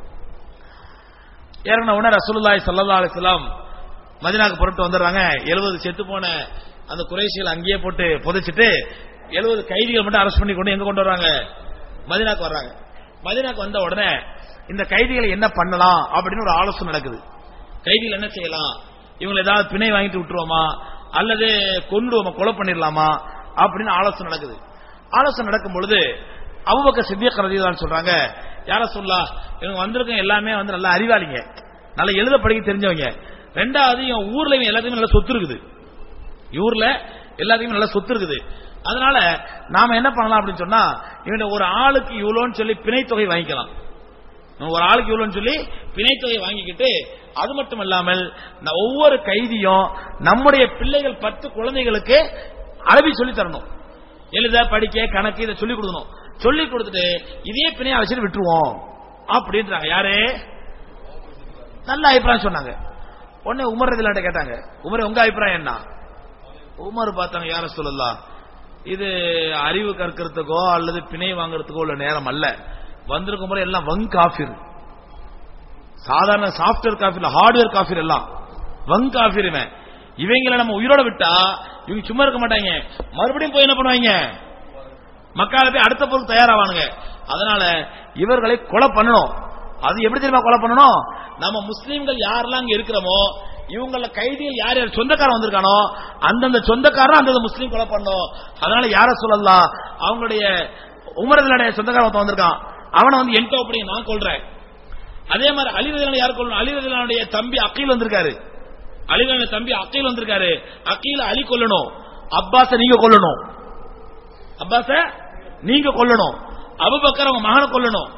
A: இறங்கின உடனே ரசூலுல்லாஹி ஸல்லல்லாஹு அலைஹி வஸல்லம் மதீனாக்கு புறப்பட்டு வந்துடுறாங்க 70 செத்து போன அந்த குறைஷிகள் அங்கேயே போட்டு புதைச்சிட்டு 70 கைதிகள் மட்டும் அரெஸ்ட் பண்ணி கொண்டு எங்க கொண்டு வர்றாங்க மதீனாக்கு வர்றாங்க மதீனாக்கு வந்த உடனே இந்த கைதிகளை என்ன பண்ணலாம் அப்படின்னு ஒரு ஆலோசனை நடக்குது கைதிகள் என்ன செய்யலாம் இவங்களை ஏதாவது பிணை வாங்கிட்டு விட்டுருவோமா அல்லது கொண்டுவோமா கொலை பண்ணிடலாமா அப்படின்னு ஆலோசனை நடக்குது ஆலோசனை நடக்கும் பொழுது அபுபக்க சித்தியக் ரதிதான் சொல்றாங்க யார சொல்லா இவங்க வந்திருக்க எல்லாமே வந்து நல்ல அறிவாளிங்க நல்ல எழுத படிக்க தெரிஞ்சவங்க ரெண்டாவது இவன் ஊர்ல இவன் எல்லாத்தையுமே நல்ல சொத்து இருக்குது ஊர்ல எல்லாத்தையுமே நல்ல சொத்து இருக்குது அதனால நாம என்ன பண்ணலாம் அப்படின்னு சொன்னா இவன் ஒரு ஆளுக்கு இவ்வளோன்னு சொல்லி பிணைத்தொகை வாங்கிக்கலாம் நம்ம ஒரு ஆளுக்கு இவ்வளோன்னு சொல்லி பிணைத்தொகை வாங்கிக்கிட்டு அது மட்டும் இல்லாமல் ந- ஒவ்வொரு கைதியும் நம்முடைய பிள்ளைகள் பத்து குழந்தைகளுக்கு அரபி சொல்லி தரணும் எழுத படிக்க கணக்கு இதை சொல்லி கொடுக்கணும் சொல்லி கொடுத்துட்டு இதே பிணையா வச்சுட்டு விட்டுருவோம் அப்படின்றாங்க யாரு நல்ல அபிப்பிராயம் சொன்னாங்க உடனே உமர் ரதிலாட்ட கேட்டாங்க உமர் உங்க அபிப்பிராயம் என்ன உமர் பார்த்தாங்க யார சொல்லலாம் இது அறிவு கற்கிறதுக்கோ அல்லது பிணை வாங்குறதுக்கோ உள்ள நேரம் அல்ல வந்திருக்கும் முறை எல்லாம் வங் காஃபிர் சாதாரண சாஃப்ட்வேர் காஃபிர் ஹார்ட்வேர் காஃபிர் எல்லாம் வங் காஃபிர் இவன் இவங்களை நம்ம உயிரோட விட்டா இவங்க சும்மா இருக்க மாட்டாங்க மறுபடியும் போய் என்ன பண்ணுவாங்க மக்களை போய் அடுத்த பொருள் தயாராவானுங்க அதனால இவர்களை கொலை பண்ணணும் அது எப்படி தெரியுமா கொலை பண்ணணும் நம்ம முஸ்லீம்கள் யாரெல்லாம் இங்க இருக்கிறோமோ இவங்கள கைதிகள் யார் யார் சொந்தக்காரன் வந்திருக்கானோ அந்தந்த சொந்தக்காரன் அந்தந்த முஸ்லீம் கொலை பண்ணணும் அதனால யார சொல்லலாம் அவங்களுடைய உமரதனுடைய சொந்தக்காரன் ஒருத்தன் வந்திருக்கான் அவனை வந்து என்கிட்ட அப்படி நான் கொள்றேன் அதே மாதிரி அலிரதிலான யார் கொள்ளணும் அலிரதிலானுடைய தம்பி அக்கீல் வந்திருக்காரு அலிரதிலான தம்பி அக்கீல் வந்திருக்காரு அக்கீல அலி கொல்லணும் அப்பாஸ நீங்க கொல்லணும் அப்பாஸ நீங்க கொல்லணும் அபுபக்கர் அவங்க மகனை கொல்லணும்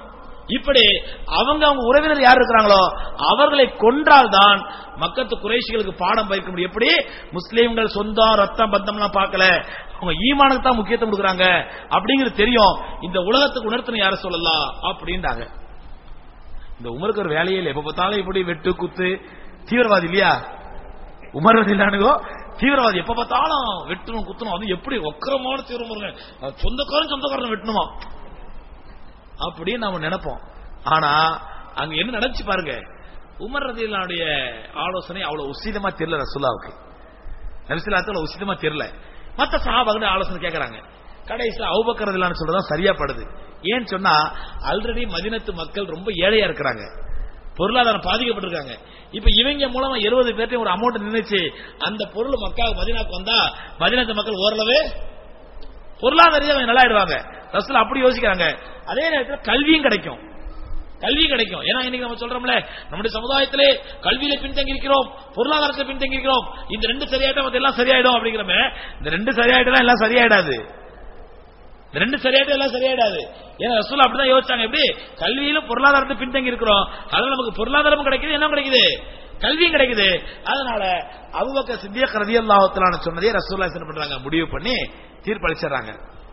A: இப்படி அவங்க அவங்க உறவினர் யார் இருக்கிறாங்களோ அவர்களை கொன்றால்தான் மக்கத்து குறைஷிகளுக்கு பாடம் பயிர்க்க முடியும் எப்படி முஸ்லீம்கள் சொந்தம் ரத்தம் பந்தம்லாம் பார்க்கல அவங்க ஈமானுக்கு தான் முக்கியத்துவம் கொடுக்குறாங்க அப்படிங்கிறது தெரியும் இந்த உலகத்துக்கு உணர்த்தணும் யார சொல்லலாம் அப்படின்றாங்க இந்த உமருக்கு ஒரு வேலையே இல்லை எப்ப பார்த்தாலும் இப்படி வெட்டு குத்து தீவிரவாதி இல்லையா உமர் இல்லானுகோ தீவிரவாதி எப்ப பார்த்தாலும் வெட்டணும் குத்தணும் அது எப்படி ஒக்கரமான தீவிரமாக சொந்தக்காரன் சொந்தக்காரன் வெட்டணுமா அப்படின்னு நம்ம நினைப்போம் ஆனா அங்க என்ன நடந்துச்சு பாருங்க உமர் ரதியினுடைய ஆலோசனை அவ்வளவு உசிதமா தெரியல ரசுல்லாவுக்கு நபிசுல்லாத்துல உசிதமா தெரியல மத்த சஹாபாக்கள் ஆலோசனை கேட்கறாங்க கடைசியில் அவுபக்கரதில்லான்னு சொல்றதா சரியா படுது ஏன்னு சொன்னா ஆல்ரெடி மதினத்து மக்கள் ரொம்ப ஏழையா இருக்கிறாங்க பொருளாதாரம் பாதிக்கப்பட்டிருக்காங்க இப்ப இவங்க மூலமா இருபது பேர்ட்டையும் ஒரு அமௌண்ட் நின்னுச்சு அந்த பொருள் மக்கள் மதினாக்கு வந்தா மதினத்து மக்கள் ஓரளவு பொருளாதார ரீதியா நல்லா ஆயிடுவாங்க ரசூல் அப்படி யோசிக்கிறாங்க அதே நேரத்தில் கல்வியும் கிடைக்கும் கல்வி கிடைக்கும் ஏன்னா இன்னைக்கு நம்ம சொல்றோம்ல நம்முடைய சமுதாயத்திலே கல்வியில பின்தங்கி இருக்கிறோம் பொருளாதாரத்தில் பின்தங்கி இருக்கிறோம் இந்த ரெண்டு சரியாயிட்டா மத்த எல்லாம் சரியாயிடும் அப்படிங்கிறமே இந்த ரெண்டு சரியாயிட்டா எல்லாம் சரியாயிடாது இந்த ரெண்டு சரியாயிட்டா எல்லாம் சரியாயிடாது ஏன்னா ரசூல் அப்படிதான் யோசிச்சாங்க எப்படி கல்வியிலும் பொருளாதாரத்தை பின்தங்கி இருக்கிறோம் அதனால நமக்கு பொருளாதாரமும் கிடைக்குது என்ன கிடைக்குது கல்வியும் கிடைக்குது அதனால அபுபக்கர் சித்தியக் ரதியல்லாஹுத்தலான சொன்னதே ரசூல்லா என்ன பண்றாங்க முடிவு பண்ணி தீர்ப்பளிச்சிடுறாங்க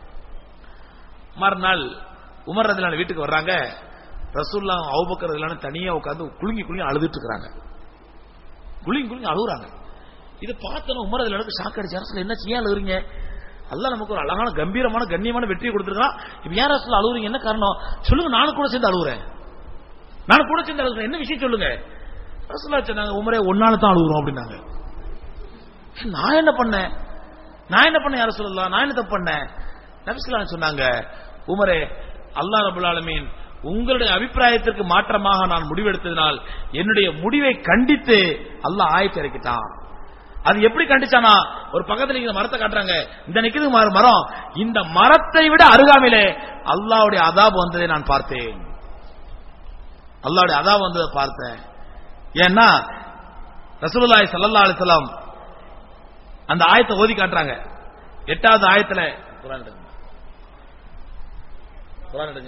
A: மறுநாள் உமர் ரதிலான வீட்டுக்கு வர்றாங்க ரசூல்லா அவுபக்கர் ரதிலான தனியா உட்காந்து குலுங்கி குலுங்கி அழுதுட்டு இருக்காங்க குலுங்கி குலுங்கி அழுகுறாங்க இதை பார்த்தோன்னா உமர் ரதிலானுக்கு ஷாக் அடிச்சு அரசுல என்ன செய்ய அழுகுறீங்க அல்ல நமக்கு ஒரு அழகான கம்பீரமான கண்ணியமான வெற்றியை கொடுத்துருக்கான் இப்ப ஏன் அரசுல அழுகுறீங்க என்ன காரணம் சொல்லுங்க நானும் கூட சேர்ந்து அழுகுறேன் நானும் கூட சேர்ந்து அழுகுறேன் என்ன விஷயம் சொல்லுங்க ரசூல்லா சொன்னாங்க உமரே ஒன்னால தான் அழுகுறோம் அப்படின்னாங்க நான் என்ன பண்ணேன் நான் என்ன பண்ண யார சொல்லலாம் நான் என்ன தப்பு பண்ணேன் நபிசுல்லா சொன்னாங்க உமரே அல்லா ரபுல் ஆலமீன் உங்களுடைய அபிப்பிராயத்திற்கு மாற்றமாக நான் முடிவெடுத்ததினால் என்னுடைய முடிவை கண்டித்து அல்லாஹ் ஆயத்தை இறக்கிட்டான் அது எப்படி கண்டிச்சானா ஒரு பக்கத்துல இந்த மரத்தை காட்டுறாங்க இந்த நிக்குது மர- மரம் இந்த மரத்தை விட அருகாமையிலே அல்லாஹ்வுடைய அதாப் வந்ததை நான் பார்த்தேன் அல்லாஹ்வுடைய அதாப் வந்ததை பார்த்தேன் ஏன்னா ரசூலுல்லாஹி ஸல்லல்லாஹு அலைஹி வஸல்லம் அந்த ஆயத்தை ஓதி காட்டுறாங்க எட்டாவது ஆயத்துல குர்ஆன் எடுங்க குர்ஆன் எடுங்க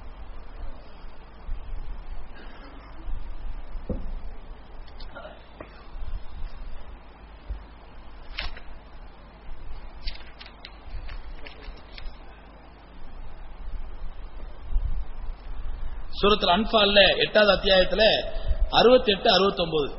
A: சூரத்துல அன்பால்ல எட்டாவது அத்தியாயத்துல அறுபத்தி எட்டு அறுபத்தி ஒன்பது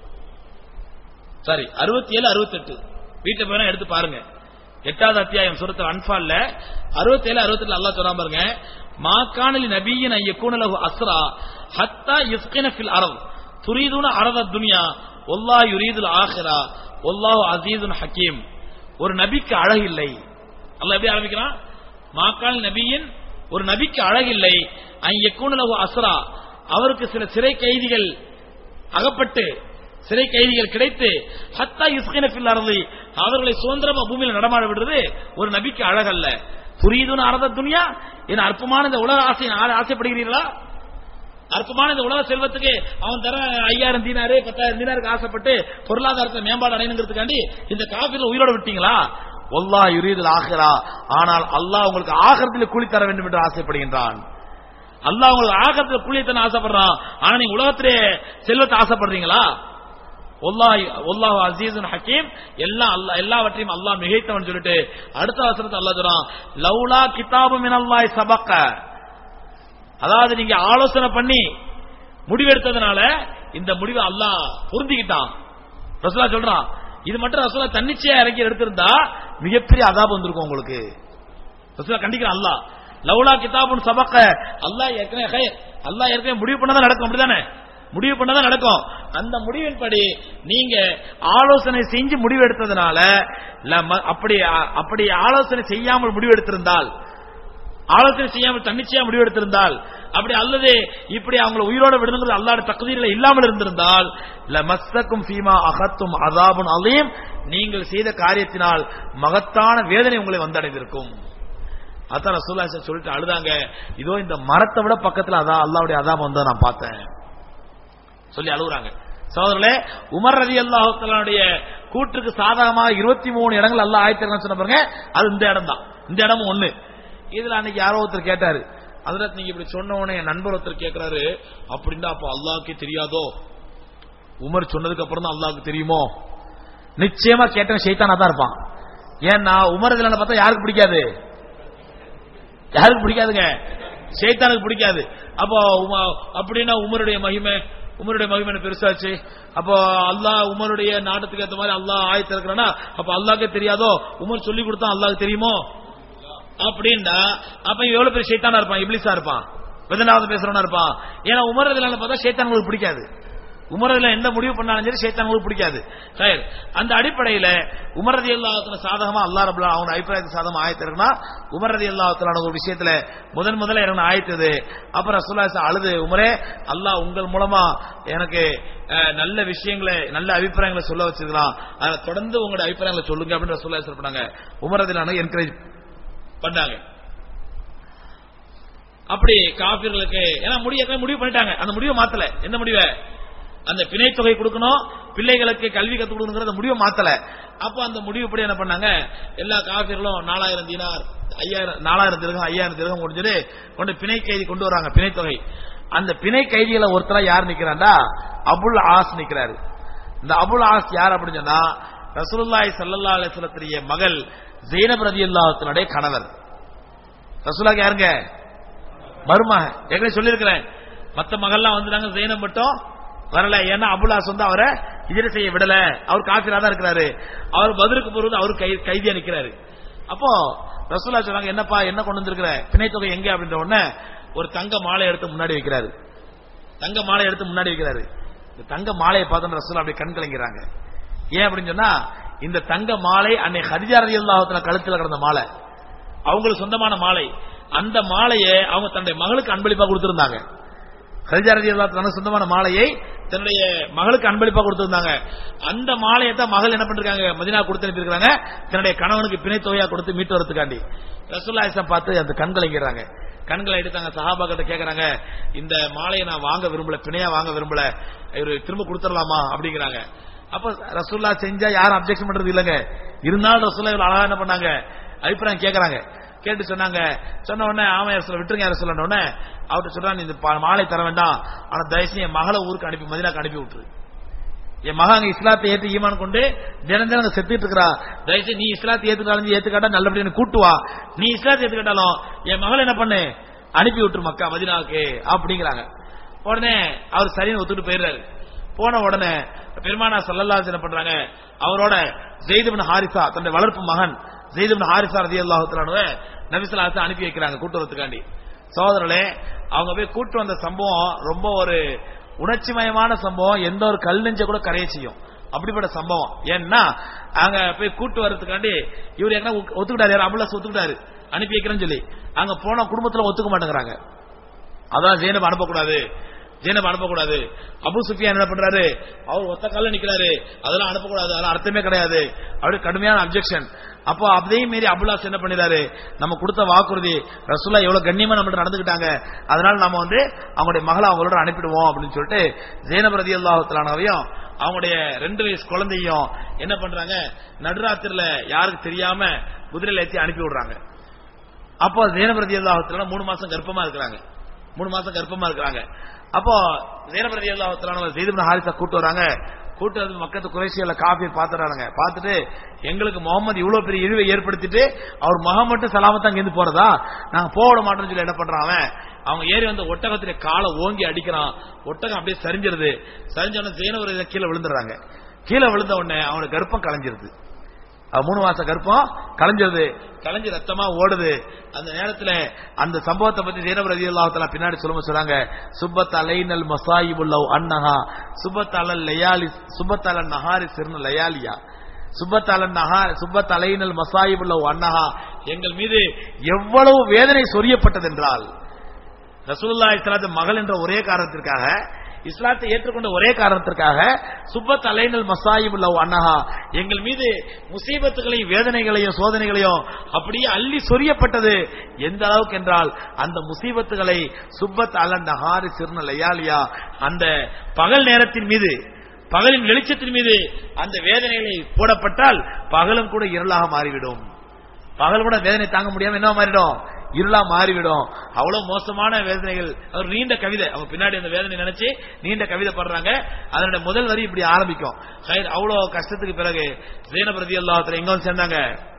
A: சாரி அறுபத்தி ஏழு அறுபத்தி எட்டு வீட்டை போய் எடுத்து பாருங்க எட்டாவது அத்தியாயம் சூரத்தில் அன்பால்ல அறுபத்தி ஏழு அறுபத்தி எட்டு அல்லா சொல்றாம பாருங்க மாக்கானலி நபியின் ஐயக்கூனலகு அஸ்ரா ஹத்தா இஸ்கின ஃபில் அரவ் துரீதுன அரத துனியா ஒல்லா யுரீதுல் ஆஹிரா ஒல்லாஹு அசீதுன் ஹக்கீம் ஒரு நபிக்கு அழகில்லை அல்லாஹ் எப்படி ஆரம்பிக்கிறான் மாக்கால் நபியின் ஒரு நபிக்கு அழகில்லை ஐயக்கூனலகு அஸ்ரா அவருக்கு சில சிறை கைதிகள் அகப்பட்டு சிறை கைதிகள் கிடைத்து ஹத்தா இஸ்கின ஃபில் அரதி அவர்களை சுதந்திரமா பூமியில நடமாட விடுறது ஒரு நபிக்கு அழகல்ல புரியுதுன்னு அரத துனியா என அற்பமான இந்த உலக ஆசை ஆ- ஆசைப்படுகிறீர்களா அற்பமான இந்த உலக செல்வத்துக்கு அவன் தர ஐயாயிரம் தீனாரு பத்தாயிரம் தீனாருக்கு ஆசைப்பட்டு பொருளாதாரத்தை மேம்பாடு அடையணுங்கிறதுக்காண்டி இந்த காபில உயிரோட விட்டீங்களா ஒல்லா யுரீதுல் ஆகிரா ஆனால் அல்லாஹ் உங்களுக்கு ஆகரத்தில் கூலி தர வேண்டும் என்று ஆசைப்படுகின்றான் அல்லாஹ் உங்களுக்கு ஆகரத்தில் கூலி தர ஆசைப்படுறான் ஆனா நீங்க உலகத்திலே செல்வத்தை ஆசைப்படுறீங்களா ஒல்லாஹ் ஒல்லாஹ் அசீசுன் ஹக்கீம் எல்லாம் அல்லாஹ் எல்லாவற்றையும் அல்லாஹ் மிகைத்தவன் சொல்லிட்டு அடுத்த வசனத்தை அல்லாஹ் சொல்றான் லவ்லா கிதாபு மினல்லாஹி சபக்க அதாவது நீங்க ஆலோசனை பண்ணி முடிவெடுத்ததுனால இந்த முடிவை அல்லாஹ் பொருந்திக்கிட்டான் ரசூலா சொல்றான் இது மட்டும் ரசூலா தன்னிச்சையா இறக்கி எடுத்திருந்தா மிகப்பெரிய அதாபம் வந்திருக்கும் உங்களுக்கு ரசூலா கண்டிக்கிறான் அல்லாஹ் லவ்லா கிதாபுன் சபக்க அல்லாஹ் ஏற்கனவே ஹைர் அல்லாஹ் ஏற்கனவே முடிவு பண்ணதான் நடக்கும் அப்படிதானே முடிவு பண்ணதான் நடக்கும் அந்த முடிவின்படி நீங்க ஆலோசனை செஞ்சு முடிவெடுத்ததுனால ல- அப்படி அப்படி ஆலோசனை செய்யாமல் முடிவெடுத்திருந்தால் ஆலோசனை செய்யாமல் தன்னிச்சையா முடிவெடுத்திருந்தால் அப்படி அல்லது இப்படி அவங்களை உயிரோட விடுங்கிறது அல்லாட தகுதியில இல்லாமல் இருந்திருந்தால் லமஸ்ஸக்கும் ஃபீமா அகத்தும் அதாபுன் அலீம் நீங்கள் செய்த காரியத்தினால் மகத்தான வேதனை உங்களை வந்தடைந்திருக்கும் அதான் ரசூல்லா சொல்லிட்டு அழுதாங்க இதோ இந்த மரத்தை விட பக்கத்துல அதான் அல்லாவுடைய அதாபம் வந்து நான் பார்த்தேன் சொல்லி அழுகுறாங்க சகோதரர்களே உமர் ரதி அல்லாஹுடைய கூற்றுக்கு சாதகமாக இருபத்தி மூணு இடங்கள் அல்லாஹ் ஆயத்திருக்கணும் சொன்ன பாருங்க அது இந்த இடம் தான் இந்த இடமும் ஒண்ணு இதுல அன்னைக்கு யாரோ ஒருத்தர் கேட்டாரு அதுல நீங்க இப்படி சொன்ன உடனே என் நண்பர் ஒருத்தர் கேட்கிறாரு அப்படின்னா அப்போ அல்லாஹ்க்கே தெரியாதோ உமர் சொன்னதுக்கு அப்புறம் தான் அல்லாஹ்க்கு தெரியுமோ நிச்சயமா கேட்டவன் ஷைத்தானா தான் இருப்பான் ஏன்னா உமர் இதுல பார்த்தா யாருக்கு பிடிக்காது யாருக்கு பிடிக்காதுங்க ஷைத்தானுக்கு பிடிக்காது அப்போ உம- அப்படின்னா உமருடைய மகிமை உமருடைய மகிமை என்ன பெருசாச்சு அப்போ அல்லாஹ் உமருடைய நாட்டத்துக்கு ஏத்த மாதிரி அல்லாஹ் ஆயத்து இருக்கிறானா அப்ப அல்லாஹ்க்கே தெரியாதோ உமர் சொல்லி கொடுத்தா அல்லாஹ்க்கு தெரியுமோ அப்படின்னா அப்ப இவன் எவ்வளவு பெரிய ஷைத்தானா இருப்பான் இப்லிஸா இருப்பான் வெதனாவது பேசுறவனா இருப்பான் ஏன்னா உமர் இதுல பார்த்தா ஷைத்தான் உங்களுக்கு பிடிக்காது உமரதுல எந்த முடிவு பண்ணாலும் சரி ஷைத்தான் உங்களுக்கு பிடிக்காது சரி அந்த அடிப்படையில உமரதி அல்லாஹத்துல சாதகமா அல்லா ரபுல்லா அவங்க அபிப்பிராயத்துக்கு சாதகமா ஆயத்து இருக்குன்னா உமரதி அல்லாஹத்துல ஒரு விஷயத்துல முதன் முதல்ல இறங்க ஆயத்தது அப்புறம் ரசூல்லா அழுது உமரே அல்லாஹ் உங்கள் மூலமா எனக்கு அஹ், நல்ல விஷயங்களை நல்ல அபிப்பிராயங்களை சொல்ல வச்சிருக்கலாம் அதை தொடர்ந்து உங்களுடைய அபிப்பிராயங்களை சொல்லுங்க அப்படின்னு ரசூல்லா சொல்றாங்க உமரதிலான என்கரேஜ் பண்ணாங்க அப்படி காபிர்களுக்கு ஏன்னா முடிய முடிவு பண்ணிட்டாங்க அந்த முடிவை மாத்தல எந்த முடிவை அந்த பிணை தொகை கொடுக்கணும் பிள்ளைகளுக்கு கல்வி கத்துக் கொடுக்கணுங்கிற முடிவை மாத்தல அப்ப அந்த முடிவு படி என்ன பண்ணாங்க எல்லா காபிர்களும் நாலாயிரம் தீனார் ஐயாயிரம் நாலாயிரம் திருகம் ஐயாயிரம் திருகம் முடிஞ்சது கொண்டு பிணை கைதி கொண்டு வராங்க பிணை தொகை அந்த பிணை கைதிகளை ஒருத்தரா யார் நிக்கிறாண்டா அபுல் ஆஸ் நிக்கிறாரு இந்த அபுல் ஆஸ் யார் அப்படின்னு சொன்னா ரசூலுல்லாஹி ஸல்லல்லாஹு அலைஹி வஸல்லத்துடைய மகள் ஜெயினப் ரலியல்லாஹு கணவர் ரசூலுல்லாஹ் யாருங்க மருமக ஏற்கனவே சொல்லியிருக்கிறேன் மத்த மகள்லாம் வந்துட்டாங்க ஜெயினப் மட்டும் வரல ஏன்னா அபுல்லாஸ் வந்து அவரை ஹிஜ்ர செய்ய விடல அவர் காஃபிரா தான் இருக்கிறாரு அவர் பதிலுக்கு போறது அவர் கை கைதியா நிக்கிறாரு அப்போ ரசூலா சொன்னாங்க என்னப்பா என்ன கொண்டு வந்திருக்கிற பிணை தொகை எங்க அப்படின்ற உடனே ஒரு தங்க மாலை எடுத்து முன்னாடி வைக்கிறாரு தங்க மாலை எடுத்து முன்னாடி வைக்கிறாரு இந்த தங்க மாலையை பார்த்து ரசூலா அப்படி கண் கலங்கிறாங்க ஏன் அப்படின்னு சொன்னா இந்த தங்க மாலை அன்னை ஹரிஜா ரலியல்லாஹு கழுத்துல கிடந்த மாலை அவங்களுக்கு சொந்தமான மாலை அந்த மாலையை அவங்க தன்னுடைய மகளுக்கு அன்பளிப்பா கொடுத்திருந்தாங்க ஹரிஜா ரலியல்லாஹு தனக்கு சொந்தமான மாலையை தன்னுடைய மகளுக்கு அன்பளிப்பா கொடுத்திருந்தாங்க அந்த மாலையை தான் மகள் என்ன பண்ணிருக்காங்க மதினா கொடுத்து அனுப்பியிருக்காங்க தன்னுடைய கணவனுக்கு பிணை தொகையா கொடுத்து மீட்டு வரதுக்காண்டி ரசூல்லா இஸ்லாம் பார்த்து அந்த கண்களை இங்கிறாங்க கண்களை எடுத்தாங்க சஹாபா கிட்ட கேக்குறாங்க இந்த மாலையை நான் வாங்க விரும்பல பிணையா வாங்க விரும்பல இவரு திரும்ப கொடுத்துடலாமா அப்படிங்கிறாங்க அப்ப ரசூல்லா செஞ்சா யாரும் அப்செக்ஷன் பண்றது இல்லங்க இருந்தாலும் ரசூல்லா இவ்வளவு அழகா என்ன பண்ணாங்க அபிப்பிராயம் கேக்குறாங்க கேட்டு சொன்னாங்க சொன்ன உடனே ஆமா யார் சொல்ல விட்டுருங்க யார் சொல்ல உடனே அவர்கிட்ட சொல்றாங்க இந்த பா- மாலை தர வேண்டாம் ஆனா தயவுசெய்து என் மகளை ஊருக்கு அனுப்பி மதினாக்கு அனுப்பி விட்டுரு என் மகன் அங்க இஸ்லாத்தை ஏத்து ஈமான் கொண்டு தினம் தினம் அங்க செத்துட்டு இருக்கிறா தயவுசெய்து நீ இஸ்லாத்தை ஏத்துக்காலும் ஏத்துக்காட்டா நல்லபடியா எனக்கு கூட்டு வா நீ இஸ்லாத்தை ஏத்துக்கிட்டாலும் என் மகளை என்ன பண்ணு அனுப்பி விட்டுரு மக்கா மதினாவுக்கு அப்படிங்கிறாங்க உடனே அவர் சரின்னு ஒத்துட்டு போயிடுறாரு போன உடனே பெருமானா சல்லல்லாஹு என்ன பண்றாங்க அவரோட ஜெயிதுபின் ஹாரிசா தன்னுடைய வளர்ப்பு மகன் ஜெயிதுபின் ஹாரிசா ரதி அல்லாஹு நபிசல்லாத்தை அனுப்பி வைக்கிறாங்க கூட்டு வரதுக்காண்டி சகோதரர்களே அவங்க போய் கூட்டு வந்த சம்பவம் ரொம்ப ஒரு உணர்ச்சிமயமான சம்பவம் எந்த ஒரு கல் நெஞ்ச கூட கரைய செய்யும் அப்படிப்பட்ட சம்பவம் ஏன்னா அங்க போய் கூட்டு வர்றதுக்காண்டி இவர் என்ன ஒத்துக்கிட்டாரு யார் அபுல்லாஸ் ஒத்துக்கிட்டாரு அனுப்பி வைக்கிறேன்னு சொல்லி அங்க போன குடும்பத்துல ஒத்துக்க மாட்டேங்கிறாங்க அதான் ஜெயனப் அனுப்பக்கூடாது ஜெயனப் அனுப்பக்கூடாது அபு சுஃபியான் என்ன பண்றாரு அவர் ஒத்த கால நிக்கிறாரு அதெல்லாம் அனுப்பக்கூடாது அதெல்லாம் அர்த்தமே கிடையாது அப்படி கடுமையான அப்செக்ஷன் அப்போ அதையும் மீறி அபுல்லாஸ் என்ன பண்ணிடாரு நம்ம கொடுத்த வாக்குறுதி ரசூல்லா எவ்வளவு கண்ணியமா நம்மள்ட்ட நடந்துக்கிட்டாங்க அதனால நம்ம வந்து அவங்களுடைய மகளை அவங்களோட அனுப்பிடுவோம் அப்படின்னு சொல்லிட்டு ஜெயனப் ரதி அல்லாஹுத்தலானவையும் அவங்களுடைய ரெண்டு வயசு குழந்தையும் என்ன பண்றாங்க நடுராத்திரில யாருக்கு தெரியாம குதிரையில ஏத்தி அனுப்பி விடுறாங்க அப்போ ஜெயனபிரதி அல்லாஹத்துல மூணு மாசம் கர்ப்பமா இருக்கிறாங்க மூணு மாசம் கர்ப்பமா இருக்கிறாங்க அப்போ ஜெயனபிரதி அல்லாஹத்துல ஜெயிதுபின் ஹாரிசா கூட்டு வராங்க கூட்டு வந்து மக்கத்து குறைசியில காஃபி பாத்துறாங்க பார்த்துட்டு எங்களுக்கு முகமது இவ்வளவு பெரிய இழிவை ஏற்படுத்திட்டு அவர் மகன் மட்டும் சலாமத்தா இங்கிருந்து போறதா நாங்க போக விட மாட்டோம்னு சொல்லி என்ன பண்றான் அவன் அவங்க ஏறி வந்து ஒட்டகத்திலே காலை ஓங்கி அடிக்கிறான் ஒட்டகம் அப்படியே சரிஞ்சிருது சரிஞ்ச உடனே ஜெயனபுர கீழே விழுந்துடுறாங்க கீழே விழுந்த உடனே அவனுக்கு கர்ப்பம் கலைஞ்சிருது அது மூணு மாச கர்ப்பம் கலைஞ்சிருது கலைஞ்சு ரத்தமா ஓடுது அந்த நேரத்துல அந்த சம்பவத்தை பத்தி ஜெயனப் ரதி அல்லாஹால பின்னாடி சொல்லும்போது சொல்றாங்க சுப்பத் அலைனல் மசாயிபுல்லவ் அன்னஹா சுப்பத் அலல் லயாலி சுப்பத் அலன் நஹாரி சிறுன லயாலியா சுப்பத் அலன் நஹார் சுப்பத் அலைனல் மசாயிபுல்லவ் அன்னஹா எங்கள் மீது எவ்வளவு வேதனை சொரியப்பட்டது என்றால் ரசூலுல்லா இஸ்லாத்து மகள் என்ற ஒரே காரணத்திற்காக இஸ்லாத்தை ஏற்றுக்கொண்ட ஒரே காரணத்திற்காக சுப்பத் அலைனல் மசாயிபுல் அன்னஹா எங்கள் மீது முசீபத்துகளையும் வேதனைகளையும் சோதனைகளையும் அப்படியே அள்ளி சொரியப்பட்டது எந்த அளவுக்கு என்றால் அந்த முசீபத்துகளை சுப்பத் அலன் நஹாரி சிறுன லயாலியா அந்த பகல் நேரத்தின் மீது பகலின் வெளிச்சத்தின் மீது அந்த வேதனைகளை போடப்பட்டால் பகலும் கூட இருளாக மாறிவிடும் பகல் கூட வேதனை தாங்க முடியாம என்ன மாறிடும் இருளா மாறிவிடும் அவ்வளவு மோசமான வேதனைகள் ஒரு நீண்ட கவிதை அவங்க பின்னாடி அந்த வேதனை நினைச்சு நீண்ட கவிதை படுறாங்க அதனுடைய முதல் வரி இப்படி ஆரம்பிக்கும் ஹைர், அவ்வளவு கஷ்டத்துக்கு பிறகு ஜெயினப் ரதி அல்லாஹத்துல எங்க வந்து சேர்ந்தாங்க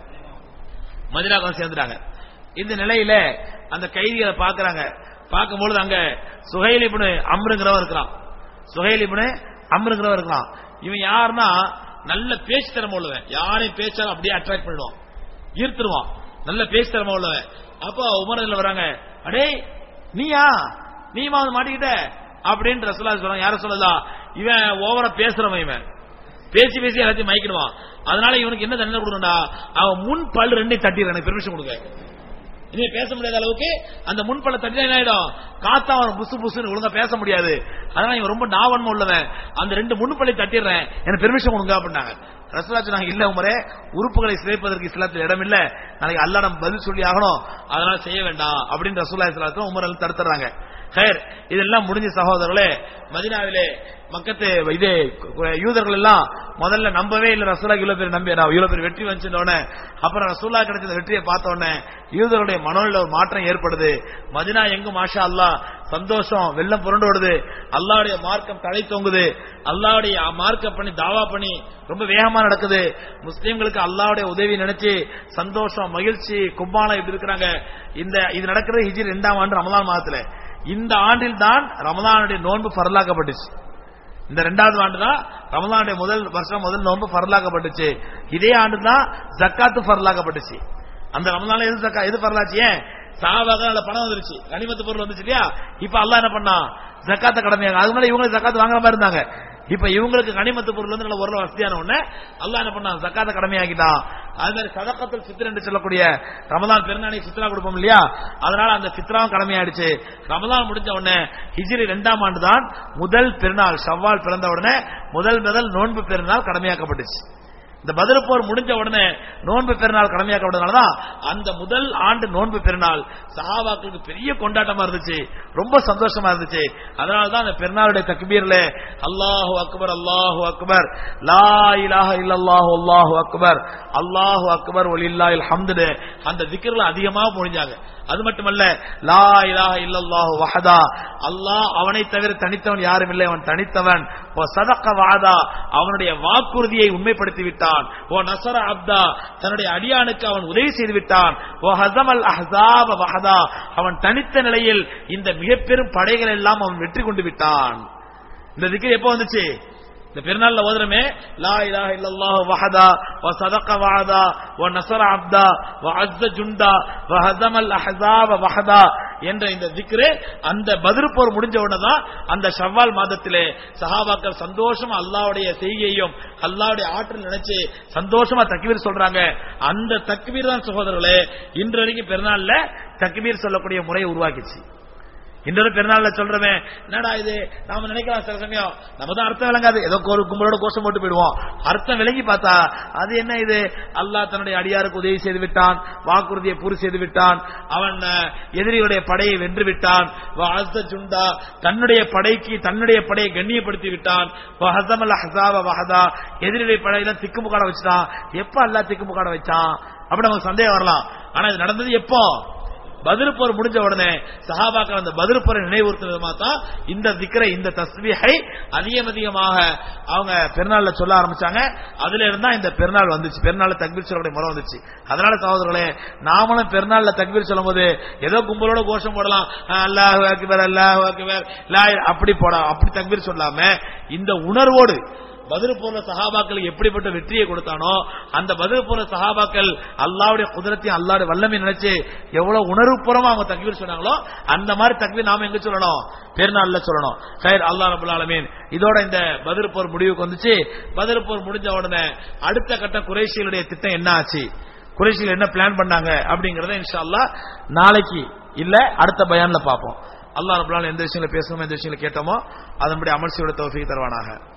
A: மதினாக்கு வந்து சேர்ந்துட்டாங்க இந்த நிலையில அந்த கைதிகளை பாக்குறாங்க பார்க்கும்பொழுது அங்க சுகைல் இப்னு அம்ருங்கிறவன் இருக்கிறான் சுகைல் இப்னு அம்ருங்கிறவன் இருக்கிறான் இவன் யாருன்னா நல்ல பேச்சு திறமை உள்ளவன் யாரையும் பேச்சாலும் அப்படியே அட்ராக்ட் பண்ணிடுவான் ஈர்த்துருவான் நல்ல பேச்சு திறமை உள்ளவன் அப்போ உமரதுல வராங்க அடே நீயா நீமா வந்து மாட்டிக்கிட்ட அப்படின்னு ரசூலா சொல்றாங்க யார சொல்லலாம் இவன் ஓவரா பேசுறவன் இவன் பேசி பேசி எல்லாத்தையும் மயக்கிடுவான் அதனால இவனுக்கு என்ன தண்டனை கொடுக்கணும்டா அவன் முன் பல் ரெண்டையும் தட்டிடுற எனக்கு பெர்மிஷன் கொடுங்க இனிமே பேச முடியாத அளவுக்கு அந்த முன்பல தட்டினா என்ன ஆயிடும் காத்தா அவன் புசு புசுன்னு ஒழுங்கா பேச முடியாது அதனால இவன் ரொம்ப நாவன்மை உள்ளவன் அந்த ரெண்டு முன்பலை தட்டிடுறேன் எனக்கு பெர்மிஷன் கொடுங்க அப்படின்னாங்க ரசூலா சொன்னாங்க இல்ல உமரே உறுப்புகளை சிதைப்பதற்கு இஸ்லாத்தில் இடம் இல்ல நாளைக்கு அல்லாஹ் நம்ம பதில் சொல்லி ஆகணும் அதனால செய்ய வேண்டாம் அப்படின்னு ரசூலா இஸ்லாத்தும் உமர் தடுத்துறாங்க ஹேர் இதெல்லாம் முடிஞ்ச சகோதரர்களே மதினாவிலே மக்கத்து இது யூதர்கள் எல்லாம் முதல்ல நம்பவே இல்ல ரசூலா இவ்வளவு பேர் நம்பி நான் இவ்வளவு பேர் வெற்றி வந்துச்சோடனே அப்புறம் ரசூலா கிடைச்ச வெற்றியை பார்த்த உடனே யூதருடைய மனோல ஒரு மாற்றம் ஏற்படுது மதினா எங்கும் மாஷா அல்லாஹ் சந்தோஷம் வெள்ளம் புரண்டோடுது அல்லாவுடைய மார்க்கம் தலை தொங்குது அல்லாவுடைய மார்க்க பண்ணி தாவா பண்ணி ரொம்ப வேகமா நடக்குது முஸ்லீம்களுக்கு அல்லாவுடைய உதவி நினைச்சு சந்தோஷம் மகிழ்ச்சி கும்பாலம் இப்படி இருக்கிறாங்க இந்த இது நடக்கிறது ஹிஜ்ரி இரண்டாம் ஆண்டு ரமலான் மாதத்துல இந்த ஆண்டில் தான் ரமலானுடைய நோன்பு பரலாக்கப்பட்டுச்சு இந்த ரெண்டாவது ஆண்டு தான் ரமலானுடைய முதல் வருஷம் முதல் நோன்பு பரலாக்கப்பட்டுச்சு இதே ஆண்டு தான் ஜக்காத்து பரலாக்கப்பட்டுச்சு அந்த ரமலான்ல எது ஜக்கா எது பரலாச்சு ஏன் சாவாக நல்ல பணம் வந்துருச்சு கனிமத்து பொருள் வந்துச்சு இல்லையா இப்ப அல்லாஹ் என்ன பண்ணா ஜக்காத்த கடமையாக அது முன்னாடி இவங்க ஜக்காத்து வாங்குற மாதிரி இருந்தாங்க இப்ப இவங்களுக்கு கனிமத்து பொருள் வந்து நல்ல ஒரு வசதியான ஒண்ணு அல்லாஹ் என்ன பண்ணா ஜக்காத்த கடமையாக்கிட்டான் அது மாதிரி சதக்கத்தில் சித்திர என்று சொல்லக்கூடிய ரமதான் பெருநாளைக்கு சித்ரா கொடுப்போம் இல்லையா அதனால அந்த சித்ராவும் கடமையாயிடுச்சு ரமதான் முடிஞ்ச உடனே ஹிஜ்ரி இரண்டாம் ஆண்டு தான் முதல் பெருநாள் ஷவ்வால் பிறந்த உடனே முதல் முதல் நோன்பு பெருநாள் கடமையாக்கப்பட்டுச்சு இந்த பதில் போர் முடிஞ்ச உடனே நோன்பு பெருநாள் கடமையாக்கப்பட்டதுனாலதான் அந்த முதல் ஆண்டு நோன்பு பெருநாள் சஹாபாக்களுக்கு பெரிய கொண்டாட்டமா இருந்துச்சு ரொம்ப சந்தோஷமா இருந்துச்சு அதனாலதான் அந்த பெருநாளுடைய தக்பீர்ல அல்லாஹு அக்பர் அல்லாஹு அக்பர் லா இலாஹ இல்லல்லாஹு அல்லாஹு அக்பர் அல்லாஹு அக்பர் ஒலில்லாஹில் ஹம்து அந்த திக்ர்ல அதிகமா முடிஞ்சாங்க அது மட்டுமல்ல லா இலாஹ இல்லல்லாஹு வஹதா அல்லாஹ் அவனை தவிர தனித்தவன் யாரும் இல்லை அவன் தனித்தவன் ஓ சதக்க வாதா அவனுடைய வாக்குறுதியை உண்மைப்படுத்தி விட்டான் ஓ நசர அப்தா தன்னுடைய அடியானுக்கு அவன் உதவி செய்து விட்டான் ஓ ஹசமல் அஹ்சாப வஹதா அவன் தனித்த நிலையில் இந்த மிக பெரும் படைகள் எல்லாம் அவன் வெற்றி கொண்டு விட்டான் இந்த திக்கு எப்போ வந்துச்சு இந்த பெருநாள்ல ஓதுறமே லா இலாஹ இல்லல்லாஹு வஹதா வ சதக வஅதா வ நஸர அப்தா வ அஸ்ஸ ஜுண்டா வ ஹஸமல் அஹ்ஸாப வஹதா என்ற இந்த திக்ரு அந்த பத்ர் போர் முடிஞ்ச உடனே தான் அந்த ஷவ்வால் மாதத்திலே சஹாபாக்கள் சந்தோஷமா அல்லாஹ்வுடைய செய்கையும் அல்லாஹ்வுடைய ஆற்றல் நினைச்சு சந்தோஷமா தக்பீர் சொல்றாங்க அந்த தக்பீர் தான் சகோதரர்களே இன்று வரைக்கும் பெருநாள்ல தக்பீர் சொல்லக்கூடிய முறையை உருவாக்கிச்சு இன்னொரு பெருநாள்ல சொல்றமே என்னடா இது நாம நினைக்கலாம் சில சமயம் நம்ம தான் அர்த்தம் விளங்காது ஏதோ ஒரு கும்பலோட கோஷம் போட்டு போயிடுவோம் அர்த்தம் விளங்கி பார்த்தா அது என்ன இது அல்லாஹ் தன்னுடைய அடியாருக்கு உதவி செய்து விட்டான் வாக்குறுதியை பூர்த்தி செய்து விட்டான் அவன் அஹ், எதிரியுடைய படையை வென்று விட்டான் வ அஸ்ஸ ஜுண்டா தன்னுடைய படைக்கு தன்னுடைய படையை கண்ணியப்படுத்தி விட்டான் வ ஹஸமல் அஹ்ஸாப வஹதா எதிரியுடைய படையில திக்குமுக்காட வச்சுட்டான் எப்ப அல்லாஹ் திக்குமுக்காட வச்சான் அப்படி நமக்கு சந்தேகம் வரலாம் ஆனா இது நடந்தது எப்போ பதில் போர் முடிஞ்ச உடனே சஹாபாக்கள் அந்த பதில் போரை நினைவுறுத்தும் விதமா தான் இந்த திக்கரை இந்த தஸ்பீஹை அதிகம் அதிகமாக அவங்க பெருநாள்ல சொல்ல ஆரம்பிச்சாங்க அதுல இருந்தா இந்த பெருநாள் வந்துச்சு பெருநாள்ல தக்பீர் சொல்லக்கூடிய முறை வந்துச்சு அதனால சகோதரர்களே நாமளும் பெருநாள்ல தக்பீர் சொல்லும்போது ஏதோ கும்பலோட கோஷம் போடலாம் அல்லாஹ் அக்பர் அல்லாஹ் அக்பர் லா இலாஹ- அப்படி போட அப்படி தக்பீர் சொல்லாம இந்த உணர்வோடு பதில் போற சஹாபாக்களுக்கு எப்படிப்பட்ட வெற்றியை கொடுத்தானோ அந்த பதில் போற சஹாபாக்கள் அல்லாவுடைய குதிரத்தையும் அல்லாவுடைய வல்லமை நினைச்சு எவ்வளவு உணர்வுபூர்வமா அவங்க தக்பீர் சொன்னாங்களோ அந்த மாதிரி தக்பீர் நாம எங்க சொல்லணும் பெருநாள்ல சொல்லணும் ஹைர் அல்லா ரபுல் ஆலமீன் இதோட இந்த பதில் போர் முடிவுக்கு வந்துச்சு பதில் போர் முடிஞ்ச உடனே அடுத்த கட்ட குறைஷிகளுடைய திட்டம் என்ன ஆச்சு குறைஷிகள் என்ன பிளான் பண்ணாங்க அப்படிங்கறத இன்ஷா அல்லாஹ் நாளைக்கு இல்ல அடுத்த பயான்ல பார்ப்போம் அல்லாஹ் ரபுல் ஆலமீன் எந்த விஷயங்களை பேசணுமோ எந்த விஷயங்களை கேட்டோமோ அதன்படி அமல் செய்யோட தௌஃபீக் தருவானாக